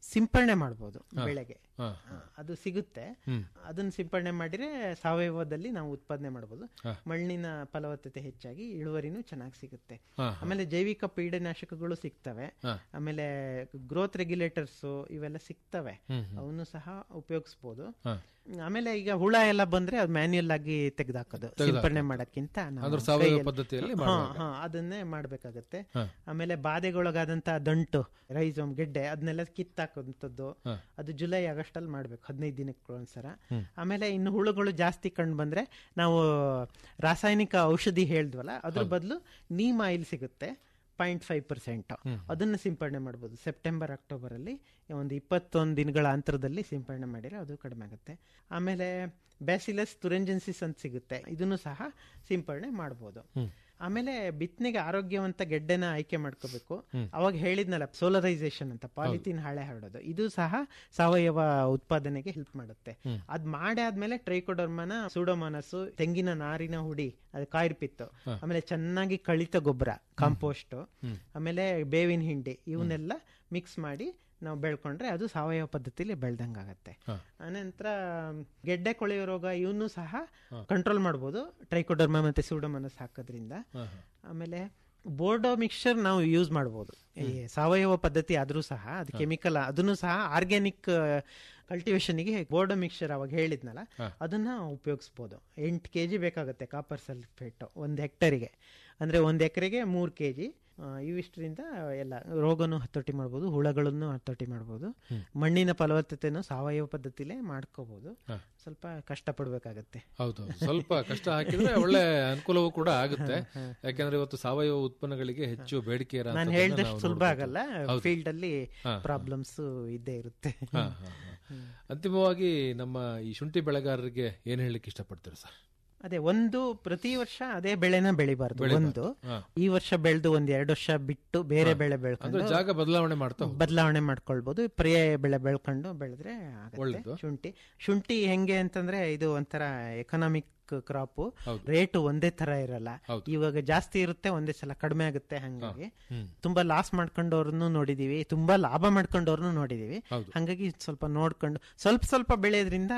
ಸಿಂಪರಣೆ ಮಾಡ್ಬೋದು ಬೆಳೆಗೆ ಹಾ, ಆ, ಅದು ಸಿಗುತ್ತೆ ಹ್ಮ್. ಅದನ್ನ ಸಿಂಪರಣೆ ಮಾಡಿದ್ರೆ ಸಾವಯವದಲ್ಲಿ ನಾವು ಉತ್ಪಾದನೆ ಮಾಡಬಹುದು ಹಾ. ಮಣ್ಣಿನ ಫಲವತ್ತತೆ ಹೆಚ್ಚಾಗಿ ಇಳುವರಿನೂ ಚೆನ್ನಾಗಿ ಸಿಗುತ್ತೆ ಹಾ, ಆಮೇಲೆ ಜೈವಿಕ ಪೀಡನಾಶಕಗಳು ಸಿಗ್ತವೆ ಹಾ. ಆಮೇಲೆ ಗ್ರೋತ್ ರೆಗ್ಯುಲೇಟರ್ಸ್ ಇವೆಲ್ಲ ಸಿಗ್ತವೆ ಹ್ಮ್, ಹ್ಮ್. ಅವನು ಸಹ ಉಪಯೋಗಿಸಬಹುದು ಹಾ. ಆಮೇಲೆ ಈಗ ಹುಳ ಎಲ್ಲ ಬಂದ್ರೆ ಅದು ಮ್ಯಾನ್ಯುಯಲ್ ಆಗಿ ತೆಗೆದಾಕೋದು ಸಿಂಪರಣೆ ಮಾಡಕ್ಕಿಂತ ನಾವು ಅಂದ್ರೆ ಸಾವಯವ ಕೈಯಲ್ಲಿ- ಪದ್ಧತಿಯಲ್ಲಿ ಹಾ, ಮಾಡುವಾಗ. ಹಾ, ಅದನ್ನೇ ಮಾಡ್ಬೇಕಾಗತ್ತೆ ಹಾ. ಆಮೇಲೆ ಬಾಧೆಗೊಳಗಾದಂತ ದಂಟು ರೈಸೋಮ್ ಗೆಡ್ಡೆ ಅದನ್ನೆಲ್ಲ ಕಿತ್ತಾಕುವಂಥದ್ದು ಹಾ. ಅದು ಜುಲೈ ಆಗಸ್ಟ್ ಅಲ್ಲಿ ಮಾಡ್ಬೇಕು ಹದಿನೈದು ದಿನಕ್ಕೆ ಒಂದ್ಸರ ಆಮೇಲೆ ಇನ್ನು ಹುಳುಗಳು ಜಾಸ್ತಿ ಕಂಡು ಬಂದ್ರೆ ನಾವು ರಾಸಾಯನಿಕ ಔಷಧಿ ಹೇಳಿದ್ವಲ್ಲ ಅದ್ರ ಬದಲು ನೀಮ್ ಆಯಿಲ್ ಸಿಗುತ್ತೆ ಪಾಯಿಂಟ್ ಫೈವ್ ಪರ್ಸೆಂಟ್ ಅದನ್ನ ಸಿಂಪಡಣೆ ಮಾಡ್ಬೋದು ಸೆಪ್ಟೆಂಬರ್ ಅಕ್ಟೋಬರ್ ಅಲ್ಲಿ ಒಂದು ಇಪ್ಪತ್ತೊಂದು ದಿನಗಳ ಅಂತರದಲ್ಲಿ ಸಿಂಪಡಣೆ ಮಾಡಿದ್ರೆ ಅದು ಕಡಿಮೆ ಆಗುತ್ತೆ ಆಮೇಲೆ ಬ್ಯಾಸಿಲಸ್ ತುರೆಂಜೆನ್ಸಿಸ್ ಅಂತ ಸಿಗುತ್ತೆ ಇದನ್ನು ಸಹ ಸಿಂಪಡಣೆ ಮಾಡ್ಬೋದು ಆಮೇಲೆ ಬಿತ್ತನೆಗೆ ಆರೋಗ್ಯವಂತ ಗೆಡ್ಡೆನ ಆಯ್ಕೆ ಮಾಡ್ಕೋಬೇಕು ಅವಾಗ ಹೇಳಿದ್ನಲ್ಲ ಸೋಲರೈಸೇಷನ್ ಅಂತ ಪಾಲಿಥೀನ್ ಹಾಳೆ ಹರಡೋದು ಇದು ಸಹ ಸಾವಯವ ಉತ್ಪಾದನೆಗೆ ಹೆಲ್ಪ್ ಮಾಡುತ್ತೆ ಅದ್ ಮಾಡಿ ಆದ್ಮೇಲೆ ಟ್ರೈಕೋಡರ್ಮನ ಸೂಡೋಮೋನಸ್ ತೆಂಗಿನ ನಾರಿನ ಹುಡಿ ಅದು ಕಾಯಿರ್ಪಿತ್ತು ಆಮೇಲೆ ಚೆನ್ನಾಗಿ ಕಳಿತ ಗೊಬ್ಬರ ಕಾಂಪೋಸ್ಟ್ ಆಮೇಲೆ ಬೇವಿನ ಹಿಂಡಿ ಇವನ್ನೆಲ್ಲ ಮಿಕ್ಸ್ ಮಾಡಿ ನಾವು ಬೆಳ್ಕೊಂಡ್ರೆ ಅದು ಸಾವಯವ ಪದ್ಧತಿಲಿ ಬೆಳ್ದಂಗಾಗತ್ತೆ ಅನಂತರ ಗೆಡ್ಡೆ ಕೊಳೆಯೋ ರೋಗ ಇವನು ಸಹ ಕಂಟ್ರೋಲ್ ಮಾಡ್ಬೋದು ಟ್ರೈಕೋಡರ್ಮ ಮತ್ತೆ ಸೂಡೋಮನಸ್ ಹಾಕೋದ್ರಿಂದ ಆಮೇಲೆ ಬೋರ್ಡೋ ಮಿಕ್ಸ್ಚರ್ ನಾವು ಯೂಸ್ ಮಾಡ್ಬೋದು ಈ ಸಾವಯವ ಪದ್ಧತಿ ಆದ್ರೂ ಸಹ ಅದು ಕೆಮಿಕಲ್ ಅದನ್ನು ಸಹ ಆರ್ಗ್ಯಾನಿಕ್ ಕಲ್ಟಿವೇಶನ್ಗೆ ಬೋರ್ಡೋ ಮಿಕ್ಸ್ಚರ್ ಅವಾಗ ಹೇಳಿದ್ನಲ್ಲ ಅದನ್ನ ಉಪಯೋಗಿಸ್ಬೋದು ಎಂಟು ಕೆ ಜಿ ಬೇಕಾಗುತ್ತೆ ಕಾಪರ್ ಸಲ್ಫೇಟ್ ಒಂದು ಹೆಕ್ಟರಿಗೆ ಅಂದ್ರೆ ಒಂದು ಎಕರೆಗೆ ಮೂರು ಕೆ ಜಿ ಇವಿಷ್ಟರಿಂದ ಎಲ್ಲ ರೋಗನು ಹತೋಟಿ ಮಾಡ್ಬೋದು ಹುಳಗಳನ್ನು ಹತೋಟಿ ಮಾಡ್ಬೋದು ಮಣ್ಣಿನ ಫಲವತ್ತತೆನೂ ಸಾವಯವ ಪದ್ಧತಿಲೇ ಮಾಡ್ಕೋಬಹುದು ಸ್ವಲ್ಪ ಕಷ್ಟ ಪಡ್ಬೇಕಾಗತ್ತೆ ಹೌದು ಸ್ವಲ್ಪ ಕಷ್ಟ ಹಾಕಿದ್ರೆ ಒಳ್ಳೆ ಅನುಕೂಲವೂ ಕೂಡ ಆಗುತ್ತೆ ಯಾಕಂದ್ರೆ ಇವತ್ತು ಸಾವಯವ ಉತ್ಪನ್ನಗಳಿಗೆ ಹೆಚ್ಚು ಬೇಡಿಕೆ ಇರೋ ನಾನು ಅಂಥದ್ದನ್ನ ಹೇಳ್ದಷ್ಟು ನಾವು ಸುಲಭ ನೋಡ್ಬೋದು. ಆಗಲ್ಲ ಹೌದು. ಫೀಲ್ಡ್ ಅಲ್ಲಿ ಹಾ, ಹಾ. ಪ್ರಾಬ್ಲಮ್ಸ್ ಇದ್ದೇ ಇರುತ್ತೆ ಹಾ, ಹಾ, ಹಾ. ಅಂತಿಮವಾಗಿ ನಮ್ಮ ಈ ಶುಂಠಿ ಬೆಳೆಗಾರರಿಗೆ ಏನ್ ಹೇಳಲಿಕ್ಕೆ ಇಷ್ಟಪಡ್ತೀರಾ ಸರ್ ಅದೇ ಒಂದು ಪ್ರತಿ ವರ್ಷ ಅದೇ ಬೆಳೆನ ಬೆಳಿಬಾರ್ದು ಒಂದು ಹಾ. ಈ ವರ್ಷ ಬೆಳೆದು ಒಂದ್ ಎರಡು ವರ್ಷ ಬಿಟ್ಟು ಬೇರೆ ಬೆಳೆ ಅಂದ್ರೆ ಬೆಳ್ಕೊಂಡು ಜಾಗ ಬದಲಾವಣೆ ಮಾಡ್ತಾ ಹೋಗ್ಬೇಕು. ಬದಲಾವಣೆ ಮಾಡ್ಕೊಳ್ಬಹುದು ಪರ್ಯಾಯ ಬೆಳೆ ಬೆಳ್ಕೊಂಡು ಬೆಳೆದ್ರೆ ಆಗುತ್ತೆ ಒಳ್ಳೇದು. ಶುಂಠಿ ಶುಂಠಿ ಹೆಂಗೆ ಅಂತಂದ್ರೆ ಇದು ಒಂಥರ ಎಕನಾಮಿಕ್ ಕ್ರಾಪ್ ಹೌದು. ರೇಟ್ ಒಂದೇ ತರ ಇರಲ್ಲ ಹೌದು. ಇವಾಗ ಜಾಸ್ತಿ ಇರುತ್ತೆ ಒಂದೇ ಸಲ ಕಡಿಮೆ ಆಗುತ್ತೆ ಹಂಗಾಗಿ ಹ್ಮ್. ತುಂಬಾ ಲಾಸ್ ಮಾಡ್ಕೊಂಡವ್ರನ್ನು ನೋಡಿದೀವಿ ತುಂಬಾ ಲಾಭ ಮಾಡ್ಕೊಂಡವ್ರನ್ನು ನೋಡಿದೀವಿ ಹೌದು. ಹಂಗಾಗಿ ಸ್ವಲ್ಪ ನೋಡ್ಕೊಂಡು ಸ್ವಲ್ಪ ಸ್ವಲ್ಪ ಬೆಳೆಯೋದ್ರಿಂದ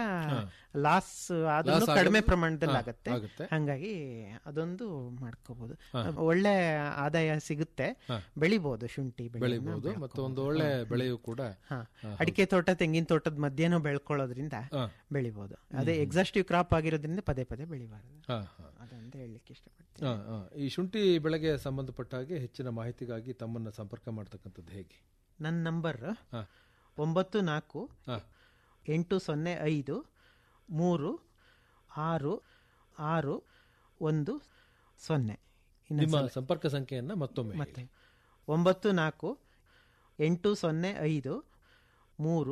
ಲಾಸ್ ಆದ್ರೂ Loss ಕಡಿಮೆ ಆಗೋದು- ಪ್ರಮಾಣದಲ್ಲಿ ಹಾ, ಆಗುತ್ತೆ ಆಗುತ್ತೆ. ಹಂಗಾಗಿ ಅದೊಂದು ಮಾಡ್ಕೋಬಹುದು ಒಳ್ಳೆ ಆದಾಯ ಸಿಗುತ್ತೆ ಹಾ. ಬೆಳಿಬಹುದು ಶುಂಠಿ ಬೆಳೆಯನ್ನ ಬೆಳಿಬಹುದು ಮತ್ತು ಬೆಳ್ಕೊಬೋದು. ಒಂದು ಒಳ್ಳೆ ಬೆಳೆಯು ಕೂಡ ಹಾ. ಅಡಿಕೆ ತೋಟ ತೆಂಗಿನ ತೋಟದ ಮಧ್ಯನೂ ಬೆಳ್ಕೊಳ್ಳೋದ್ರಿಂದ ಹಾ. ಬೆಳಿಬಹುದು ಅದೇ ಎಕ್ಸಾಸ್ಟಿವ್ ಕ್ರಾಪ್ ಆಗಿರೋದ್ರಿಂದ ಪದೇ ಪದೇ ಬೆಳಿಬಾರದು ಹಾ, ಹಾ. ಅದಂತ ಹೇಳಲಿಕ್ಕೆ ಇಷ್ಟಪಡ್ತೀನಿ ಹಾ, ಹಾ. ಈ ಶುಂಠಿ ಬೆಳೆಗೆ ಸಂಬಂಧಪಟ್ಟ ಹಾಗೆ ಹೆಚ್ಚಿನ ಮಾಹಿತಿಗಾಗಿ ತಮ್ಮನ್ನ ಸಂಪರ್ಕ ಮಾಡ್ತಕ್ಕಂಥದ್ದು ಹೇಗೆ ನನ್ನ ನಂಬರ್ ಹಾ. ಒಂಬತ್ತು ನಾಲ್ಕು ಹಾ. ಎಂಟು ಸೊನ್ನೆ ಐದು ಮೂರು ಆರು ಆರು ಒಂದು ಸೊನ್ನೆ ಇನ್ನೊಂದ್ ನಿಮ್ಮ ಸಲ. ಸಂಪರ್ಕ ಸಂಖ್ಯೆಯನ್ನ ಮತ್ತೊಮ್ಮೆ ಹೇಳಿ. ಮತ್ತೆ ಒಂಬತ್ತು ನಾಲ್ಕು ಎಂಟು ಸೊನ್ನೆ ಐದು ಮೂರು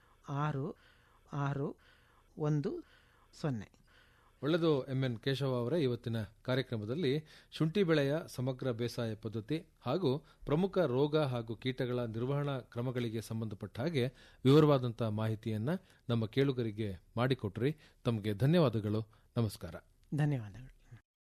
ಆರು ಆರು ಒಂದು ಸೊನ್ನೆ ಒಳ್ಳೆಯದು ಎಂ ಎನ್ ಕೇಶವ ಅವರೇ ಇವತ್ತಿನ ಕಾರ್ಯಕ್ರಮದಲ್ಲಿ ಶುಂಠಿ ಬೆಳೆಯ ಸಮಗ್ರ ಬೇಸಾಯ ಪದ್ಧತಿ ಹಾಗೂ ಪ್ರಮುಖ ರೋಗ ಹಾಗೂ ಕೀಟಗಳ ನಿರ್ವಹಣಾ ಕ್ರಮಗಳಿಗೆ ಸಂಬಂಧಪಟ್ಟ ಹಾಗೆ ವಿವರವಾದಂತಹ ಮಾಹಿತಿಯನ್ನ ನಮ್ಮ ಕೇಳುಗರಿಗೆ ಮಾಡಿಕೊಟ್ರಿ ತಮಗೆ ಧನ್ಯವಾದಗಳು ನಮಸ್ಕಾರ ಧನ್ಯವಾದಗಳು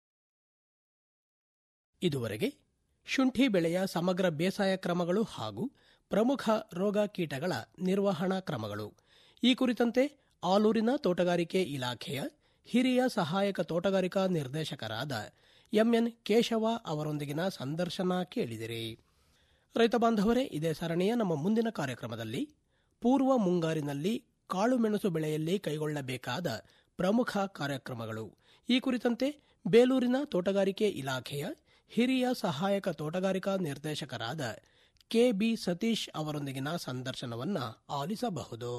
ಇದುವರೆಗೆ ಶುಂಠಿ ಬೆಳೆಯ ಸಮಗ್ರ ಬೇಸಾಯ ಕ್ರಮಗಳು ಹಾಗೂ ಪ್ರಮುಖ ರೋಗ ಕೀಟಗಳ ನಿರ್ವಹಣಾ ಕ್ರಮಗಳು ಈ ಕುರಿತಂತೆ ಆಲೂರಿನ ತೋಟಗಾರಿಕೆ ಇಲಾಖೆಯ ಹಿರಿಯ ಸಹಾಯಕ ತೋಟಗಾರಿಕಾ ನಿರ್ದೇಶಕರಾದ ಎಂಎನ್ ಕೇಶವ ಅವರೊಂದಿಗಿನ ಸಂದರ್ಶನ ಕೇಳಿದಿರಿ ರೈತ ಬಾಂಧವರೇ ಇದೇ ಸರಣಿಯ ನಮ್ಮ ಮುಂದಿನ ಕಾರ್ಯಕ್ರಮದಲ್ಲಿ ಪೂರ್ವ ಮುಂಗಾರಿನಲ್ಲಿ ಕಾಳುಮೆಣಸು ಬೆಳೆಯಲ್ಲಿ ಕೈಗೊಳ್ಳಬೇಕಾದ ಪ್ರಮುಖ ಕಾರ್ಯಕ್ರಮಗಳು ಈ ಕುರಿತಂತೆ ಬೇಲೂರಿನ ತೋಟಗಾರಿಕೆ ಇಲಾಖೆಯ ಹಿರಿಯ ಸಹಾಯಕ ತೋಟಗಾರಿಕಾ ನಿರ್ದೇಶಕರಾದ ಕೆಬಿ ಸತೀಶ್ ಅವರೊಂದಿಗಿನ ಸಂದರ್ಶನವನ್ನ ಆಲಿಸಬಹುದು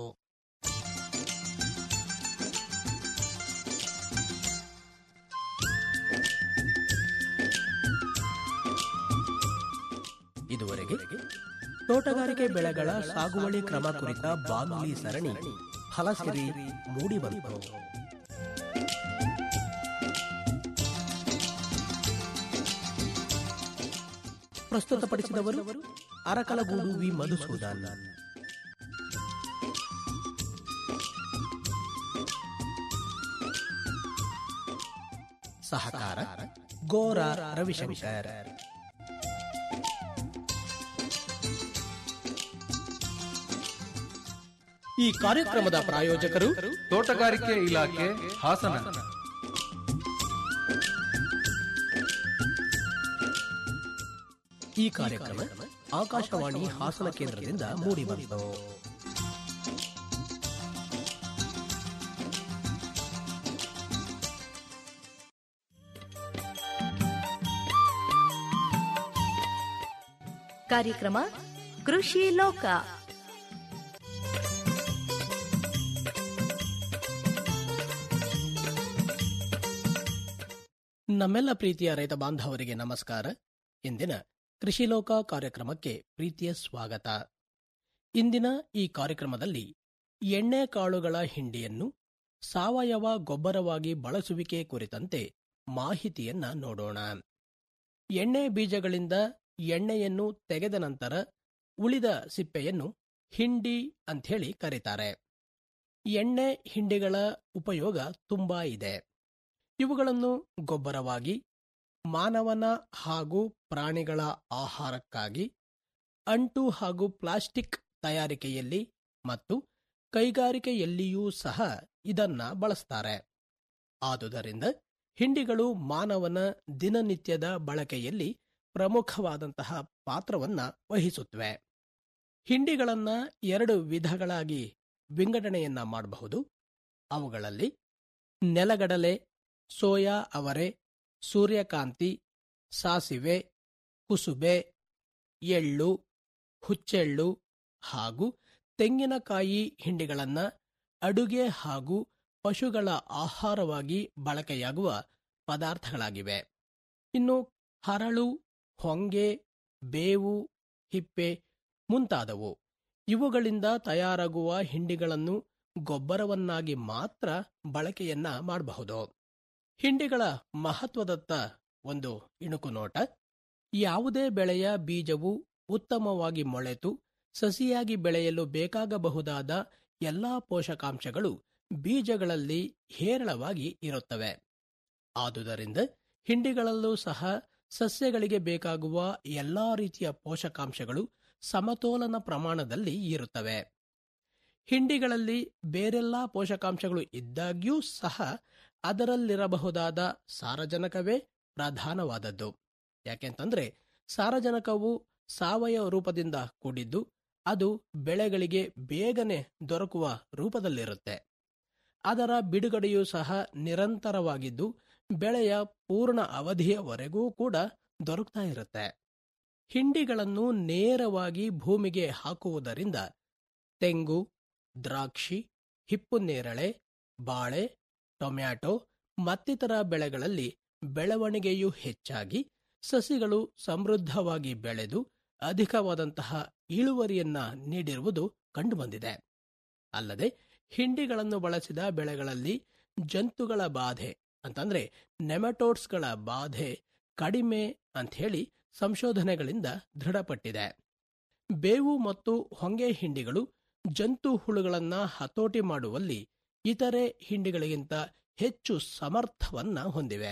ಇದುವರೆಗೆ ತೋಟಗಾರಿಕೆ ಬೆಳೆಗಳ ಸಾಗುವಳಿ ಕ್ರಮ ಕುರಿತ ಬಾನುಲಿ ಸರಣಿ ಫಲಸಿರಿ ಮೂಡಿಬಂತು ಪ್ರಸ್ತುತಪಡಿಸಿದವರು ಅರಕಲಗೂಡು ವಿ ಮಧುಸೂದನ್ ಸಹಕಾರ ಗೋರ ರವಿಶಂಕರ್ ಈ ಕಾರ್ಯಕ್ರಮದ ಪ್ರಾಯೋಜಕರು ತೋಟಗಾರಿಕೆ ಇಲಾಖೆ ಹಾಸನ ಈ ಕಾರ್ಯಕ್ರಮ ಆಕಾಶವಾಣಿ ಹಾಸನ ಕೇಂದ್ರದಿಂದ ಮೂಡಿಬಂತು ಕಾರ್ಯಕ್ರಮ ಕೃಷಿ ಲೋಕ ನಮ್ಮೆಲ್ಲ ಪ್ರೀತಿಯ ರೈತ ಬಾಂಧವರಿಗೆ ನಮಸ್ಕಾರ ಇಂದಿನ ಕೃಷಿ ಲೋಕ ಕಾರ್ಯಕ್ರಮಕ್ಕೆ ಪ್ರೀತಿಯ ಸ್ವಾಗತ ಇಂದಿನ ಈ ಕಾರ್ಯಕ್ರಮದಲ್ಲಿ ಎಣ್ಣೆ ಕಾಳುಗಳ ಹಿಂಡಿಯನ್ನು ಸಾವಯವ ಗೊಬ್ಬರವಾಗಿ ಬಳಸುವಿಕೆ ಕುರಿತಂತೆ ಮಾಹಿತಿಯನ್ನ ನೋಡೋಣ ಎಣ್ಣೆ ಬೀಜಗಳಿಂದ ಎಣ್ಣೆಯನ್ನು ತೆಗೆದ ನಂತರ ಉಳಿದ ಸಿಪ್ಪೆಯನ್ನು ಹಿಂಡಿ ಅಂಥೇಳಿ ಕರೀತಾರೆ ಎಣ್ಣೆ ಹಿಂಡಿಗಳ ಉಪಯೋಗ ತುಂಬಾ ಇದೆ ಇವುಗಳನ್ನು ಗೊಬ್ಬರವಾಗಿ ಮಾನವನ ಹಾಗೂ ಪ್ರಾಣಿಗಳ ಆಹಾರಕ್ಕಾಗಿ ಅಂಟು ಹಾಗೂ ಪ್ಲಾಸ್ಟಿಕ್ ತಯಾರಿಕೆಯಲ್ಲಿ ಮತ್ತು ಕೈಗಾರಿಕೆಯಲ್ಲಿಯೂ ಸಹ ಇದನ್ನ ಬಳಸ್ತಾರೆ ಆದುದರಿಂದ ಹಿಂಡಿಗಳು ಮಾನವನ ದಿನನಿತ್ಯದ ಬಳಕೆಯಲ್ಲಿ ಪ್ರಮುಖವಾದಂತಹ ಪಾತ್ರವನ್ನ ವಹಿಸುತ್ತವೆ ಹಿಂಡಿಗಳನ್ನ ಎರಡು ವಿಧಗಳಾಗಿ ವಿಂಗಡಣೆಯನ್ನ ಮಾಡಬಹುದು ಅವುಗಳಲ್ಲಿ ನೆಲಗಡಲೆ ಸೋಯಾ ಅವರೆ ಸೂರ್ಯಕಾಂತಿ ಸಾಸಿವೆ ಕುಸುಬೆ ಎಳ್ಳು ಹುಚ್ಚೆಳ್ಳು ಹಾಗೂ ತೆಂಗಿನಕಾಯಿ ಹಿಂಡಿಗಳನ್ನ ಅಡುಗೆ ಹಾಗೂ ಪಶುಗಳ ಆಹಾರವಾಗಿ ಬಳಕೆಯಾಗುವ ಪದಾರ್ಥಗಳಾಗಿವೆ ಇನ್ನು ಹರಳು ಹೊಂಗೆ ಬೇವು ಹಿಪ್ಪೆ ಮುಂತಾದವು ಇವುಗಳಿಂದ ತಯಾರಾಗುವ ಹಿಂಡಿಗಳನ್ನು ಗೊಬ್ಬರವನ್ನಾಗಿ ಮಾತ್ರ ಬಳಕೆಯನ್ನ ಮಾಡಬಹುದು ಹಿಂಡಿಗಳ ಮಹತ್ವದತ್ತ ಒಂದು ಇಣುಕು ನೋಟ ಯಾವುದೇ ಬೆಳೆಯ ಬೀಜವು ಉತ್ತಮವಾಗಿ ಮೊಳೆತು ಸಸಿಯಾಗಿ ಬೆಳೆಯಲು ಬೇಕಾಗಬಹುದಾದ ಎಲ್ಲಾ ಪೋಷಕಾಂಶಗಳು ಬೀಜಗಳಲ್ಲಿ ಹೇರಳವಾಗಿ ಇರುತ್ತವೆ ಆದುದರಿಂದ ಹಿಂಡಿಗಳಲ್ಲೂ ಸಹ ಸಸ್ಯಗಳಿಗೆ ಬೇಕಾಗುವ ಎಲ್ಲಾ ರೀತಿಯ ಪೋಷಕಾಂಶಗಳು ಸಮತೋಲನ ಪ್ರಮಾಣದಲ್ಲಿ ಇರುತ್ತವೆ ಹಿಂಡಿಗಳಲ್ಲಿ ಬೇರೆಲ್ಲಾ ಪೋಷಕಾಂಶಗಳು ಇದ್ದಾಗ್ಯೂ ಸಹ ಅದರಲ್ಲಿರಬಹುದಾದ ಸಾರಜನಕವೇ ಪ್ರಧಾನವಾದದ್ದು ಯಾಕೆಂತಂದ್ರೆ ಸಾರಜನಕವು ಸಾವಯವ ರೂಪದಿಂದ ಕೂಡಿದ್ದು ಅದು ಬೆಳೆಗಳಿಗೆ ಬೇಗನೆ ದೊರಕುವ ರೂಪದಲ್ಲಿರುತ್ತೆ ಅದರ ಬಿಡುಗಡೆಯೂ ಸಹ ನಿರಂತರವಾಗಿದ್ದು ಬೆಳೆಯ ಪೂರ್ಣ ಅವಧಿಯವರೆಗೂ ಕೂಡ ದೊರಕ್ತಾ ಇರುತ್ತೆ ಹಿಂಡಿಗಳನ್ನು ನೇರವಾಗಿ ಭೂಮಿಗೆ ಹಾಕುವುದರಿಂದ ತೆಂಗು ದ್ರಾಕ್ಷಿ ಹಿಪ್ಪುನೇರಳೆ ಬಾಳೆ ಟೊಮ್ಯಾಟೊ ಮತ್ತಿತರ ಬೆಳೆಗಳಲ್ಲಿ ಬೆಳವಣಿಗೆಯು ಹೆಚ್ಚಾಗಿ ಸಸಿಗಳು ಸಮೃದ್ಧವಾಗಿ ಬೆಳೆದು ಅಧಿಕವಾದಂತಹ ಇಳುವರಿಯನ್ನ ನೀಡಿರುವುದು ಕಂಡುಬಂದಿದೆ ಅಲ್ಲದೆ ಹಿಂಡಿಗಳನ್ನು ಬಳಸಿದ ಬೆಳೆಗಳಲ್ಲಿ ಜಂತುಗಳ ಬಾಧೆ ಅಂತಂದ್ರೆ ನೆಮಟೋಡ್ಸ್ಗಳ ಬಾಧೆ ಕಡಿಮೆ ಅಂಥೇಳಿ ಸಂಶೋಧನೆಗಳಿಂದ ದೃಢಪಟ್ಟಿದೆ ಬೇವು ಮತ್ತು ಹೊಂಗೆ ಹಿಂಡಿಗಳು ಜಂತು ಹುಳುಗಳನ್ನ ಹತೋಟಿ ಮಾಡುವಲ್ಲಿ ಇತರೆ ಹಿಂಡಿಗಳಿಗಿಂತ ಹೆಚ್ಚು ಸಮರ್ಥವನ್ನ ಹೊಂದಿವೆ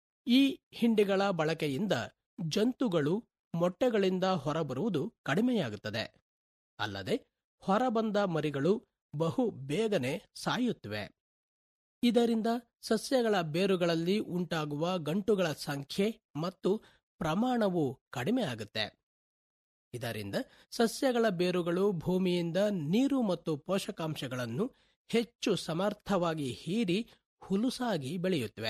ಈ ಹಿಂಡಿಗಳ ಬಳಕೆಯಿಂದ ಜಂತುಗಳು ಮೊಟ್ಟೆಗಳಿಂದ ಹೊರಬರುವುದು ಕಡಿಮೆಯಾಗುತ್ತದೆ ಅಲ್ಲದೆ ಹೊರಬಂದ ಮರಿಗಳು ಬಹು ಬೇಗನೆ ಸಾಯುತ್ತವೆ ಇದರಿಂದ ಸಸ್ಯಗಳ ಬೇರುಗಳಲ್ಲಿ ಉಂಟಾಗುವ ಗಂಟುಗಳ ಸಂಖ್ಯೆ ಮತ್ತು ಪ್ರಮಾಣವು ಕಡಿಮೆ ಆಗುತ್ತೆ ಇದರಿಂದ ಸಸ್ಯಗಳ ಬೇರುಗಳು ಭೂಮಿಯಿಂದ ನೀರು ಮತ್ತು ಪೋಷಕಾಂಶಗಳನ್ನು ಹೆಚ್ಚು ಸಮರ್ಥವಾಗಿ ಹೀರಿ ಹುಲುಸಾಗಿ ಬೆಳೆಯುತ್ತವೆ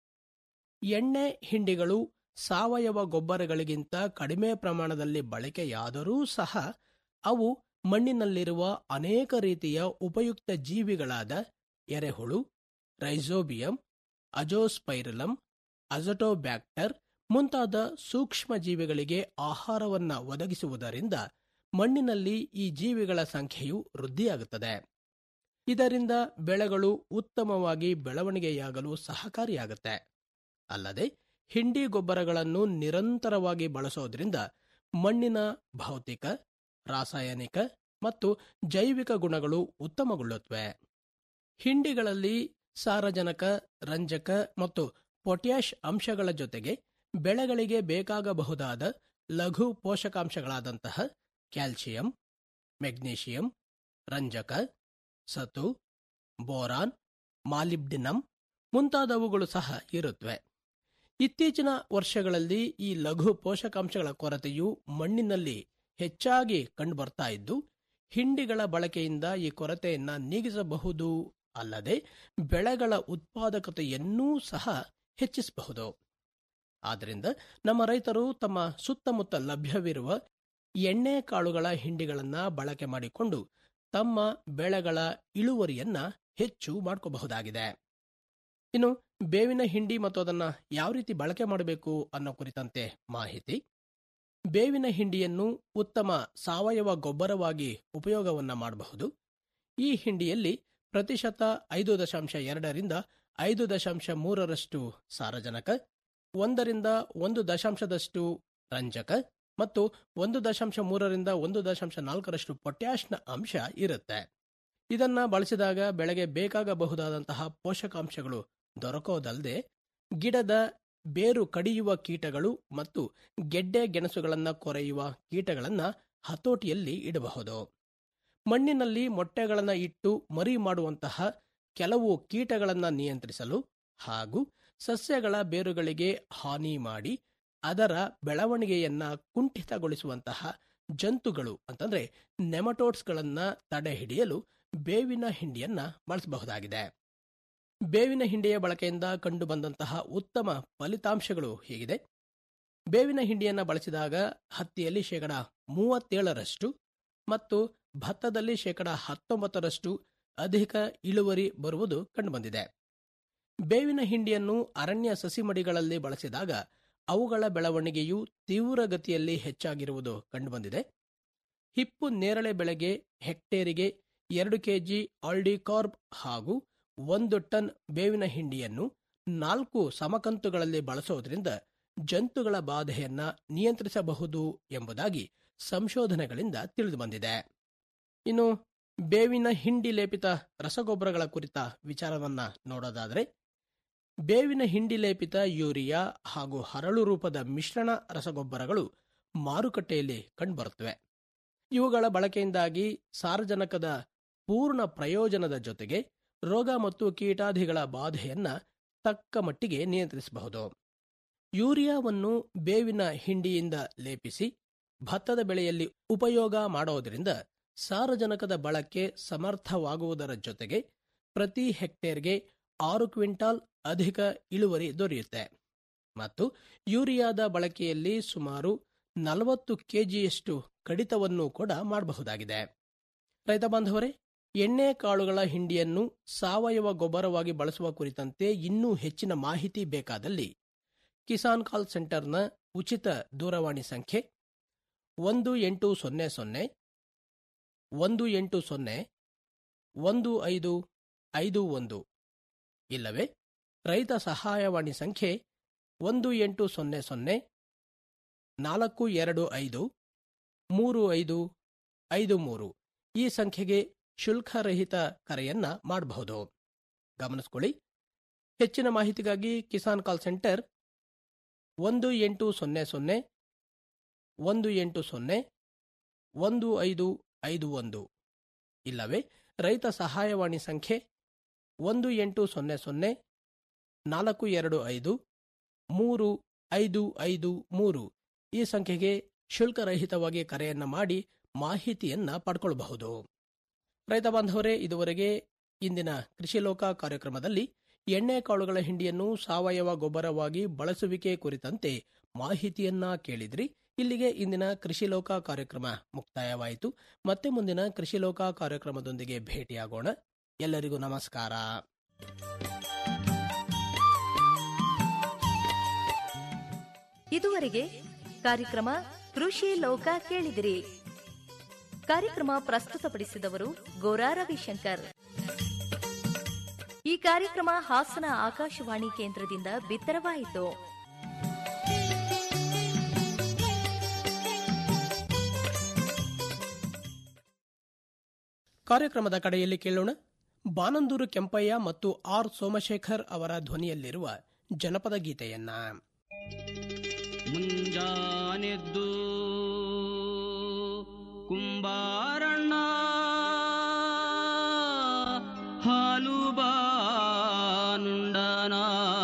ಎಣ್ಣೆ ಹಿಂಡಿಗಳು ಸಾವಯವ ಗೊಬ್ಬರಗಳಿಗಿಂತ ಕಡಿಮೆ ಪ್ರಮಾಣದಲ್ಲಿ ಬಳಕೆಯಾದರೂ ಸಹ ಅವು ಮಣ್ಣಿನಲ್ಲಿರುವ ಅನೇಕ ರೀತಿಯ ಉಪಯುಕ್ತ ಜೀವಿಗಳಾದ ಎರೆಹುಳು ರೈಸೋಬಿಯಂ ಅಜೋಸ್ಪೈರಲಂ ಅಜಟೋಬ್ಯಾಕ್ಟರ್ ಮುಂತಾದ ಸೂಕ್ಷ್ಮ ಜೀವಿಗಳಿಗೆ ಆಹಾರವನ್ನ ಒದಗಿಸುವುದರಿಂದ ಮಣ್ಣಿನಲ್ಲಿ ಈ ಜೀವಿಗಳ ಸಂಖ್ಯೆಯು ವೃದ್ಧಿಯಾಗುತ್ತದೆ ಇದರಿಂದ ಬೆಳೆಗಳು ಉತ್ತಮವಾಗಿ ಬೆಳವಣಿಗೆಯಾಗಲು ಸಹಕಾರಿಯಾಗುತ್ತೆ ಅಲ್ಲದೆ ಹಿಂಡಿ ಗೊಬ್ಬರಗಳನ್ನು ನಿರಂತರವಾಗಿ ಬಳಸೋದ್ರಿಂದ ಮಣ್ಣಿನ ಭೌತಿಕ ರಾಸಾಯನಿಕ ಮತ್ತು ಜೈವಿಕ ಗುಣಗಳು ಉತ್ತಮಗೊಳ್ಳುತ್ತವೆ ಹಿಂಡಿಗಳಲ್ಲಿ ಸಾರಜನಕ ರಂಜಕ ಮತ್ತು ಪೊಟ್ಯಾಷ್ ಅಂಶಗಳ ಜೊತೆಗೆ ಬೆಳೆಗಳಿಗೆ ಬೇಕಾಗಬಹುದಾದ ಲಘು ಪೋಷಕಾಂಶಗಳಾದಂತಹ ಕ್ಯಾಲ್ಸಿಯಂ ಮೆಗ್ನೀಷಿಯಂ ರಂಜಕ ಸತು ಬೋರಾನ್ ಮಾಲಿಬ್ಡಿನಮ್ ಮುಂತಾದವುಗಳು ಸಹ ಇರುತ್ತವೆ ಇತ್ತೀಚಿನ ವರ್ಷಗಳಲ್ಲಿ ಈ ಲಘು ಪೋಷಕಾಂಶಗಳ ಕೊರತೆಯು ಮಣ್ಣಿನಲ್ಲಿ ಹೆಚ್ಚಾಗಿ ಕಂಡುಬರ್ತಾ ಇದ್ದು ಹಿಂಡಿಗಳ ಬಳಕೆಯಿಂದ ಈ ಕೊರತೆಯನ್ನ ನೀಗಿಸಬಹುದು ಅಲ್ಲದೆ ಬೆಳೆಗಳ ಉತ್ಪಾದಕತೆಯನ್ನೂ ಸಹ ಹೆಚ್ಚಿಸಬಹುದು ಆದ್ದರಿಂದ ನಮ್ಮ ರೈತರು ತಮ್ಮ ಸುತ್ತಮುತ್ತ ಲಭ್ಯವಿರುವ ಎಣ್ಣೆ ಕಾಳುಗಳ ಹಿಂಡಿಗಳನ್ನ ಬಳಕೆ ಮಾಡಿಕೊಂಡು ತಮ್ಮ ಬೆಳೆಗಳ ಇಳುವರಿಯನ್ನ ಹೆಚ್ಚು ಮಾಡ್ಕೋಬಹುದಾಗಿದೆ ಇನ್ನು ಬೇವಿನ ಹಿಂಡಿ ಮತ್ತು ಅದನ್ನ ಯಾವ ರೀತಿ ಬಳಕೆ ಮಾಡಬೇಕು ಅನ್ನೋ ಕುರಿತಂತೆ ಮಾಹಿತಿ ಬೇವಿನ ಹಿಂಡಿಯನ್ನು ಉತ್ತಮ ಸಾವಯವ ಗೊಬ್ಬರವಾಗಿ ಉಪಯೋಗವನ್ನ ಮಾಡಬಹುದು ಈ ಹಿಂಡಿಯಲ್ಲಿ ಪ್ರತಿಶತ ಐದು ದಶಾಂಶ ಎರಡರಿಂದ ಐದು ದಶಾಂಶ ಮೂರರಷ್ಟು ಸಾರಜನಕ ಒಂದರಿಂದ ಒಂದು ದಶಾಂಶದಷ್ಟು ರಂಜಕ ಮತ್ತು ಒಂದು ದಶಾಂಶ ಮೂರರಿಂದ ಒಂದು ದಶಾಂಶ ನಾಲ್ಕರಷ್ಟು ಪೊಟ್ಯಾಷ್ನ ಅಂಶ ಇರುತ್ತೆ ಇದನ್ನ ಬಳಸಿದಾಗ ಬೆಳೆಗೆ ಬೇಕಾಗಬಹುದಾದಂತಹ ಪೋಷಕಾಂಶಗಳು ದೊರಕೋದಲ್ಲದೆ ಗಿಡದ ಬೇರು ಕಡಿಯುವ ಕೀಟಗಳು ಮತ್ತು ಗೆಡ್ಡೆ ಗೆಣಸುಗಳನ್ನ ಕೊರೆಯುವ ಕೀಟಗಳನ್ನ ಹತೋಟಿಯಲ್ಲಿ ಇಡಬಹುದು ಮಣ್ಣಿನಲ್ಲಿ ಮೊಟ್ಟೆಗಳನ್ನ ಇಟ್ಟು ಮರಿ ಮಾಡುವಂತಹ ಕೆಲವು ಕೀಟಗಳನ್ನ ನಿಯಂತ್ರಿಸಲು ಹಾಗೂ ಸಸ್ಯಗಳ ಬೇರುಗಳಿಗೆ ಹಾನಿ ಮಾಡಿ ಅದರ ಬೆಳವಣಿಗೆಯನ್ನ ಕುಂಠಿತಗೊಳಿಸುವಂತಹ ಜಂತುಗಳು ಅಂತಂದ್ರೆ ನೆಮಟೋಡ್ಸ್ಗಳನ್ನ ತಡೆ ಹಿಡಿಯಲು ಬೇವಿನ ಹಿಂಡಿಯನ್ನ ಬಳಸಬಹುದಾಗಿದೆ ಬೇವಿನ ಹಿಂಡಿಯ ಬಳಕೆಯಿಂದ ಕಂಡು ಬಂದಂತಹ ಉತ್ತಮ ಫಲಿತಾಂಶಗಳು ಹೀಗಿದೆ ಬೇವಿನ ಹಿಂಡಿಯನ್ನ ಬಳಸಿದಾಗ ಹತ್ತಿಯಲ್ಲಿ ಶೇಕಡ ಮೂವತ್ತೇಳರಷ್ಟು ಮತ್ತು ಭತ್ತದಲ್ಲಿ ಶೇಕಡ ಹತ್ತೊಂಬತ್ತರಷ್ಟು ಅಧಿಕ ಇಳುವರಿ ಬರುವುದು ಕಂಡುಬಂದಿದೆ ಬೇವಿನ ಹಿಂಡಿಯನ್ನು ಅರಣ್ಯ ಸಸಿಮಡಿಗಳಲ್ಲಿ ಬಳಸಿದಾಗ ಅವುಗಳ ಬೆಳವಣಿಗೆಯು ತೀವ್ರಗತಿಯಲ್ಲಿ ಹೆಚ್ಚಾಗಿರುವುದು ಕಂಡುಬಂದಿದೆ ಹಿಪ್ಪು ನೇರಳೆ ಬೆಳೆಗೆ ಹೆಕ್ಟೇರಿಗೆ ಎರಡು ಕೆಜಿ ಆಲ್ಡಿಕಾರ್ಬ್ ಹಾಗೂ ಒಂದು ಟನ್ ಬೇವಿನ ಹಿಂಡಿಯನ್ನು ನಾಲ್ಕು ಸಮಕಂತುಗಳಲ್ಲಿ ಬಳಸೋದ್ರಿಂದ ಜಂತುಗಳ ಬಾಧೆಯನ್ನ ನಿಯಂತ್ರಿಸಬಹುದು ಎಂಬುದಾಗಿ ಸಂಶೋಧನೆಗಳಿಂದ ತಿಳಿದುಬಂದಿದೆ ಇನ್ನು ಬೇವಿನ ಹಿಂಡಿ ಲೇಪಿತ ರಸಗೊಬ್ಬರಗಳ ಕುರಿತ ವಿಚಾರವನ್ನ ನೋಡೋದಾದರೆ ಬೇವಿನ ಹಿಂಡಿ ಲೇಪಿತ ಯೂರಿಯಾ ಹಾಗೂ ಹರಳು ರೂಪದ ಮಿಶ್ರಣ ರಸಗೊಬ್ಬರಗಳು ಮಾರುಕಟ್ಟೆಯಲ್ಲಿ ಕಂಡುಬರುತ್ತವೆ ಇವುಗಳ ಬಳಕೆಯಿಂದಾಗಿ ಸಾರಜನಕದ ಪೂರ್ಣ ಪ್ರಯೋಜನದ ಜೊತೆಗೆ ರೋಗ ಮತ್ತು ಕೀಟಾದಿಗಳ ಬಾಧೆಯನ್ನ ತಕ್ಕ ಮಟ್ಟಿಗೆ ನಿಯಂತ್ರಿಸಬಹುದು ಯೂರಿಯಾವನ್ನು ಬೇವಿನ ಹಿಂಡಿಯಿಂದ ಲೇಪಿಸಿ ಭತ್ತದ ಬೆಳೆಯಲ್ಲಿ ಉಪಯೋಗ ಮಾಡೋದರಿಂದ ಸಾರಜನಕದ ಬಳಕೆ ಸಮರ್ಥವಾಗುವುದರ ಜೊತೆಗೆ ಪ್ರತಿ ಹೆಕ್ಟೇರ್ಗೆ ಆರು ಕ್ವಿಂಟಾಲ್ ಅಧಿಕ ಇಳುವರಿ ದೊರೆಯುತ್ತೆ ಮತ್ತು ಯೂರಿಯಾದ ಬಳಕೆಯಲ್ಲಿ ಸುಮಾರು ನಲವತ್ತು ಕೆಜಿಯಷ್ಟು ಕಡಿತವನ್ನು ಕೂಡ ಮಾಡಬಹುದಾಗಿದೆ ರೈತ ಬಾಂಧವರೇ ಎಣ್ಣೆ ಕಾಳುಗಳ ಹಿಂಡಿಯನ್ನು ಸಾವಯವ ಗೊಬ್ಬರವಾಗಿ ಬಳಸುವ ಕುರಿತಂತೆ ಇನ್ನೂ ಹೆಚ್ಚಿನ ಮಾಹಿತಿ ಬೇಕಾದಲ್ಲಿ ಕಿಸಾನ್ ಕಾಲ್ ಸೆಂಟರ್ನ ಉಚಿತ ದೂರವಾಣಿ ಸಂಖ್ಯೆ ಒಂದು ಎಂಟು ಸೊನ್ನೆ ಸೊನ್ನೆ ಒಂದು ಎಂಟು ಸೊನ್ನೆ ಒಂದು ಐದು ಐದು ಒಂದು ಇಲ್ಲವೇ ರೈತ ಸಹಾಯವಾಣಿ ಸಂಖ್ಯೆ ಒಂದು ಎಂಟು ಸೊನ್ನೆ ಸೊನ್ನೆ ನಾಲ್ಕು ಎರಡು ಐದು ಮೂರು ಐದು ಐದು ಮೂರು ಈ ಸಂಖ್ಯೆಗೆ ಶುಲ್ಕರಹಿತ ಕರೆಯನ್ನ ಮಾಡಬಹುದು ಗಮನಿಸ್ಕೊಳ್ಳಿ ಹೆಚ್ಚಿನ ಮಾಹಿತಿಗಾಗಿ ಕಿಸಾನ್ ಕಾಲ್ ಸೆಂಟರ್ ಒಂದು ಎಂಟು ಸೊನ್ನೆ ಸೊನ್ನೆ ಒಂದು ಎಂಟು ಸೊನ್ನೆ ಒಂದು ಐದು ಐದು ಒಂದು ಇಲ್ಲವೇ ರೈತ ಸಹಾಯವಾಣಿ ಸಂಖ್ಯೆ ಒಂದು ಎಂಟು ಸೊನ್ನೆ ಸೊನ್ನೆ ನಾಲ್ಕು ಎರಡು ಐದು ಮೂರು ಐದು ಐದು ಮೂರು ಈ ಸಂಖ್ಯೆಗೆ ಶುಲ್ಕರಹಿತವಾಗಿ ಕರೆಯನ್ನ ಮಾಡಿ ಮಾಹಿತಿಯನ್ನ ಪಡ್ಕೊಳ್ಬಹುದು ರೈತ ಬಾಂಧವರೇ ಇದುವರೆಗೆ ಇಂದಿನ ಕೃಷಿ ಲೋಕ ಕಾರ್ಯಕ್ರಮದಲ್ಲಿ ಎಣ್ಣೆ ಕಾಳುಗಳ ಹಿಂಡಿಯನ್ನು ಸಾವಯವ ಗೊಬ್ಬರವಾಗಿ ಬಳಸುವಿಕೆ ಕುರಿತಂತೆ ಮಾಹಿತಿಯನ್ನ ಕೇಳಿದ್ರಿ ಇಲ್ಲಿಗೆ ಇಂದಿನ ಕೃಷಿ ಲೋಕ ಕಾರ್ಯಕ್ರಮ ಮುಕ್ತಾಯವಾಯಿತು ಮತ್ತೆ ಮುಂದಿನ ಕೃಷಿ ಲೋಕ ಕಾರ್ಯಕ್ರಮದೊಂದಿಗೆ ಭೇಟಿಯಾಗೋಣ ಎಲ್ಲರಿಗೂ ನಮಸ್ಕಾರ ಇದುವರೆಗೆ ಕಾರ್ಯಕ್ರಮ ಕೃಷಿ ಲೋಕ ಕೇಳಿದಿರಿ ಕಾರ್ಯಕ್ರಮ ಪ್ರಸ್ತುತಪಡಿಸಿದವರು ಗೋರಾ ರವಿಶಂಕರ್ ಈ ಕಾರ್ಯಕ್ರಮ ಹಾಸನ ಆಕಾಶವಾಣಿ ಕೇಂದ್ರದಿಂದ ಬಿತ್ತರವಾಯಿತು ಕಾರ್ಯಕ್ರಮದ ಕಡೆಯಲ್ಲಿ ಕೇಳೋಣ ಬಾನಂದೂರು ಕೆಂಪಯ್ಯ ಮತ್ತು ಆರ್ ಸೋಮಶೇಖರ್ ಅವರ ಧ್ವನಿಯಲ್ಲಿರುವ ಜನಪದ ಗೀತೆಯನ್ನ ಮುಂಜಾನೆದ್ದು ಕುಂಬಾರಣ್ಣ ಹಾಲು ಬಾನುಂಡನ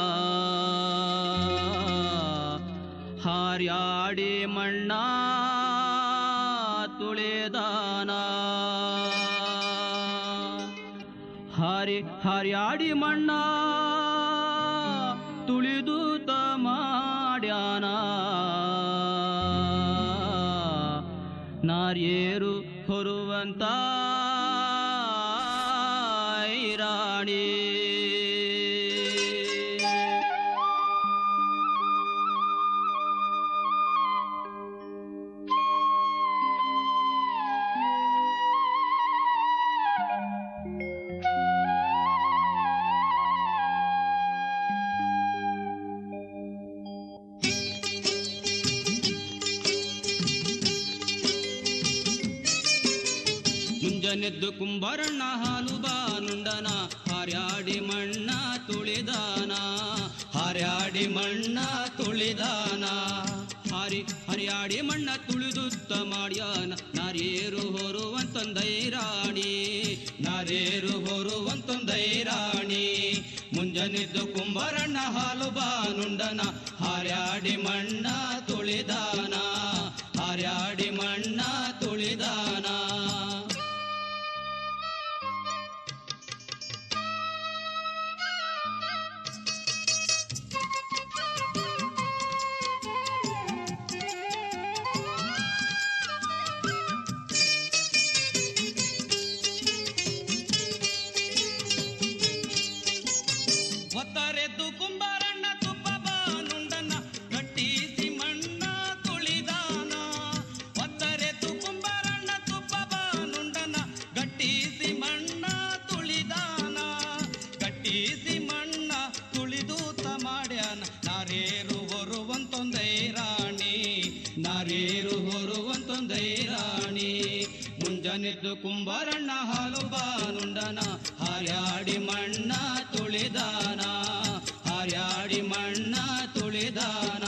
ಹಾರ್ಯಾಡಿ ಮಣ್ಣ ತುಳಿದಾನ ಹಾರಿ ಹಾರ್ಯಾಡಿ ಮಣ್ಣ ತುಳಿದು ತ ಮಾಡ್ಯಾನ ನಾರ್ಯೇರು ಹೊರುವಂತ ರಾಣಿ ಮುಂಜಾನೆದ್ದು ಕುಂಬಾರಣ್ಣ ಹಾಲು ಬಾನುಂಡನ ಹಾರ್ಯಾಡಿ ಮಣ್ಣ ತುಳಿದಾನ ಹಾರ್ಯಾಡಿ ಮಣ್ಣ ತುಳಿದಾನ ಹಾರಿ ಹರಿಯಾಡಿ ಮಣ್ಣ ತುಳಿದುತ್ತ ಮಾಡ್ಯಾನ ನಾರೇರು ಹೊರುವಂತೊಂದೈ ರಾಣಿ ನಾರೇರು ಹೊರುವಂತೊಂದೈ ರಾಣಿ ಮುಂಜಾನೆದ್ದು ಕುಂಬಾರಣ್ಣ ಹಾಲು ಬಾನುಂಡನ ಹಾರ್ಯಾಡಿ ಮಣ್ಣ ತುಳಿದಾನ ಹಾರ್ಯಾಡಿ ಮಣ್ಣ ತುಳಿದಾನ ಒತ್ತರೆದ್ದು ಕುಂಬಾರಣ್ಣ ತುಪ್ಪ ಬಾನುಂಡನ ಗಟ್ಟಿಸಿ ಮಣ್ಣ ತುಳಿದಾನ ಒತ್ತರೆದ್ದು ಕುಂಬಾರಣ್ಣ ತುಪ್ಪ ಬಾನುಂಡನ ಗಟ್ಟಿಸಿ ಮಣ್ಣ ತುಳಿದಾನ ಗಟ್ಟಿಸಿ ಮಣ್ಣ ತುಳಿದೂತ ಮಾಡ್ಯಾನ ನಾರೇರು ಹೊರುವಂತೊಂದೈ ರಾಣಿ ನಾರೇರು ಹೊರುವಂತೊಂದೈ ರಾಣಿ ಮುಂಜಾನೆದ್ದು ಕುಂಬಾರಣ್ಣ ಹಾಲು ಬಾನುಂಡನ ಹಾರ್ಯಾಡಿ ಮಣ್ಣ ತುಳಿದಾನ ಹಾರ್ಯಾಡಿ ಮಣ್ಣ ತುಳಿದಾನ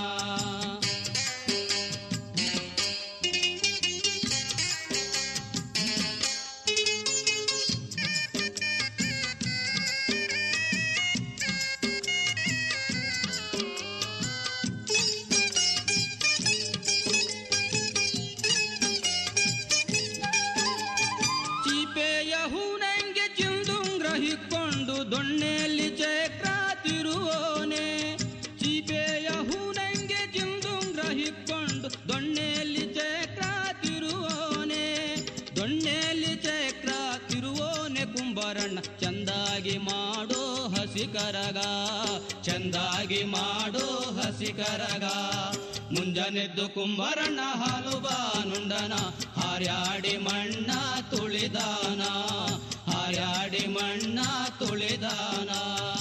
ಚೀಪೆಯ ಹೂನಂಗೆ ಚಿಂದುಂಗ್ರ ಹಿಕ್ಕೊಂಡು ದೊಣ್ಣೆಯಲ್ಲಿ ಚಕ್ರ ತಿರುವೋನೆ ಚೀಪೆಯ ಹೂನಂಗೆ ಚಿಂದುಂಗ್ರ ಹಿಕ್ಕೊಂಡು ದೊಣ್ಣೆಯಲ್ಲಿ ಚಕ್ರ ತಿರುವೋನೆ ದೊಣ್ಣೆಯಲ್ಲಿ ಚಕ್ರ ತಿರುವೋನೆ ಕುಂಬಾರಣ್ಣ ಚಂದಾಗಿ ಮಾಡೋ ಹಸಿ ಕರಗ ಚಂದಾಗಿ ಮಾಡೋ ಹಸಿ ಕರಗ ಮುಂಜಾನೆದ್ದು ಕುಂಬಾರಣ್ಣ ಹಾಲು ಬಾನುಂಡನ ಹಾರ್ಯಾಡಿ ಮಣ್ಣ ತುಳಿದಾನ ಹಾರ್ಯಾಡಿ ಮಣ್ಣ ತುಳಿದಾನ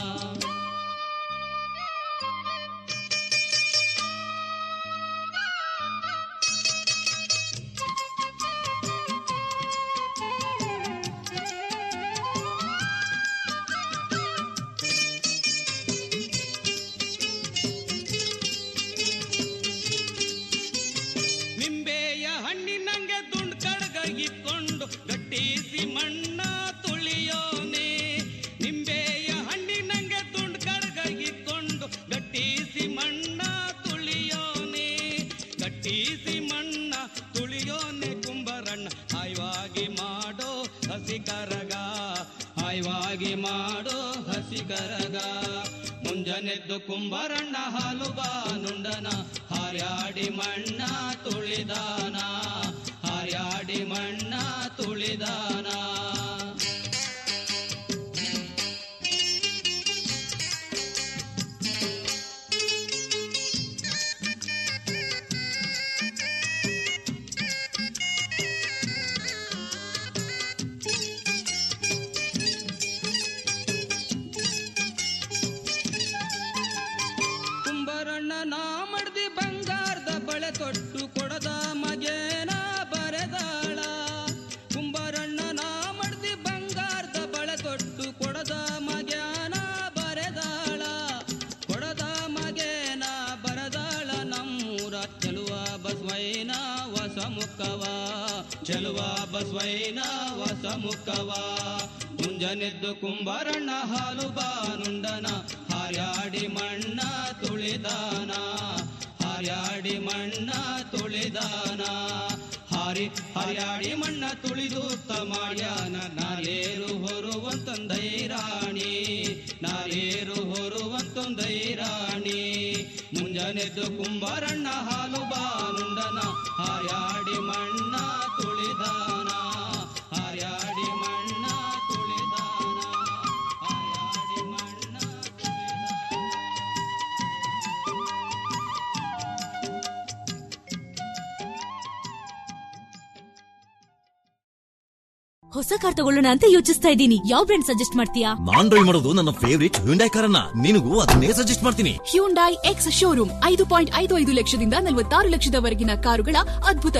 ನಿಂಬೆಯ ಹಣ್ಣಿನಂಗೆ ದುಂಡ್ ಕಡ್ಗಿಕೊಂಡು ಗಟ್ಟಿಸಿ ಮಣ್ಣ ತುಳಿಯೋನೆ ನಿಂಬೆಯ ಹಣ್ಣಿನಂಗೆ ದುಂಡ್ ಕಡ್ಗಿಕೊಂಡು ಗಟ್ಟಿಸಿ ಮಣ್ಣ ತುಳಿಯೋನೆ ಗಟ್ಟಿಸಿ ಮಣ್ಣ ತುಳಿಯೋನೆ ಕುಂಬರಣ್ಣ ಹಾಯ್ವಾಗಿ ಮಾಡೋ ಹಸಿ ಕರಗ ಹಾಯ್ವಾಗಿ ಮಾಡೋ ಹಸಿ ಕರಗ ಮುಂಜಾನೆದ್ದು ಕುಂಬರಣ್ಣ ಹಾಲು ಬಾನುಂಡನ ಹಾರ್ಯಾಡಿ ಮಣ್ಣ ತುಳಿದಾನ ಹಾರ್ಯಾಡಿ ಮಣ್ಣ ತುಳಿದಾನ ಕುಂಬರಣ್ಣ ನಾ ಮಡ್ದಿ ಬಂಗಾರದ ಬಳೆ ತೊಟ್ಟು ಕೊಡದ ಮಗೇನ ಬರೆದಾಳ ಕುಂಬರಣ್ಣ ಚೆಲುವ ಬಸವೈನ ಹೊಸ ಮುಖವ ಮುಂಜಾನೆದ್ದು ಕುಂಬಾರಣ್ಣ ಹಾಲು ಬಾನುಂಡನ ಹಾರ್ಯಾಡಿ ಮಣ್ಣ ತುಳಿದಾನ ಹಾರ್ಯಾಡಿ ಮಣ್ಣ ತುಳಿದಾನ ಹಾರಿ ಹರ್ಯಾಡಿ ಮಣ್ಣ ತುಳಿದು ಮಾಡ್ಯಾನ ನಾರೇರು ಹೊರುವಂತಂದೈರಾಣಿ ನಾರೇರು ಹೊರುವಂತೊಂದೈರಾಣಿ ಮುಂಜಾನೆದ್ದು ಕುಂಬಾರಣ್ಣ ಹಾಲು ಬಾನುಂಡನ ಹಾರ್ಯಾಡಿ ಮಣ್ಣ ತುಳಿದಾನ ಹಾರ್ಯಾಡಿ ಮಣ್ಣ ತುಳಿದಾನ ಹಾರ್ಯಾಡಿ ಮಣ್ಣ ಹೊಸ ಕಾರ್ ತಗೊಳ್ಳೋಣ ಅಂತ ಯೋಚಿಸ್ತಾ ಇದ್ದೀನಿ ಯಾವ ಬ್ರ್ಯಾಂಡ್ ಸಜೆಸ್ಟ್ ಮಾಡ್ತೀಯಾ ನಾನ್ ಡ್ರೈವ್ ಮಾಡೋದು ನನ್ನ ಫೇವರಿಟ್ ಹ್ಯುಂಡೈ ಕಾರನ್ನ ನಿನಗೂ ಅದನ್ನೇ ಸಜೆಸ್ಟ್ ಮಾಡ್ತೀನಿ ಹ್ಯೂಂಡೈ ಎಕ್ಸ್ ಶೋರೂಮ್ ಐದು ಪಾಯಿಂಟ್ ಐದು ಐದು ಲಕ್ಷದಿಂದ ನಲವತ್ತಾರು ಲಕ್ಷದವರೆಗಿನ ಕಾರುಗಳ ಅದ್ಭುತ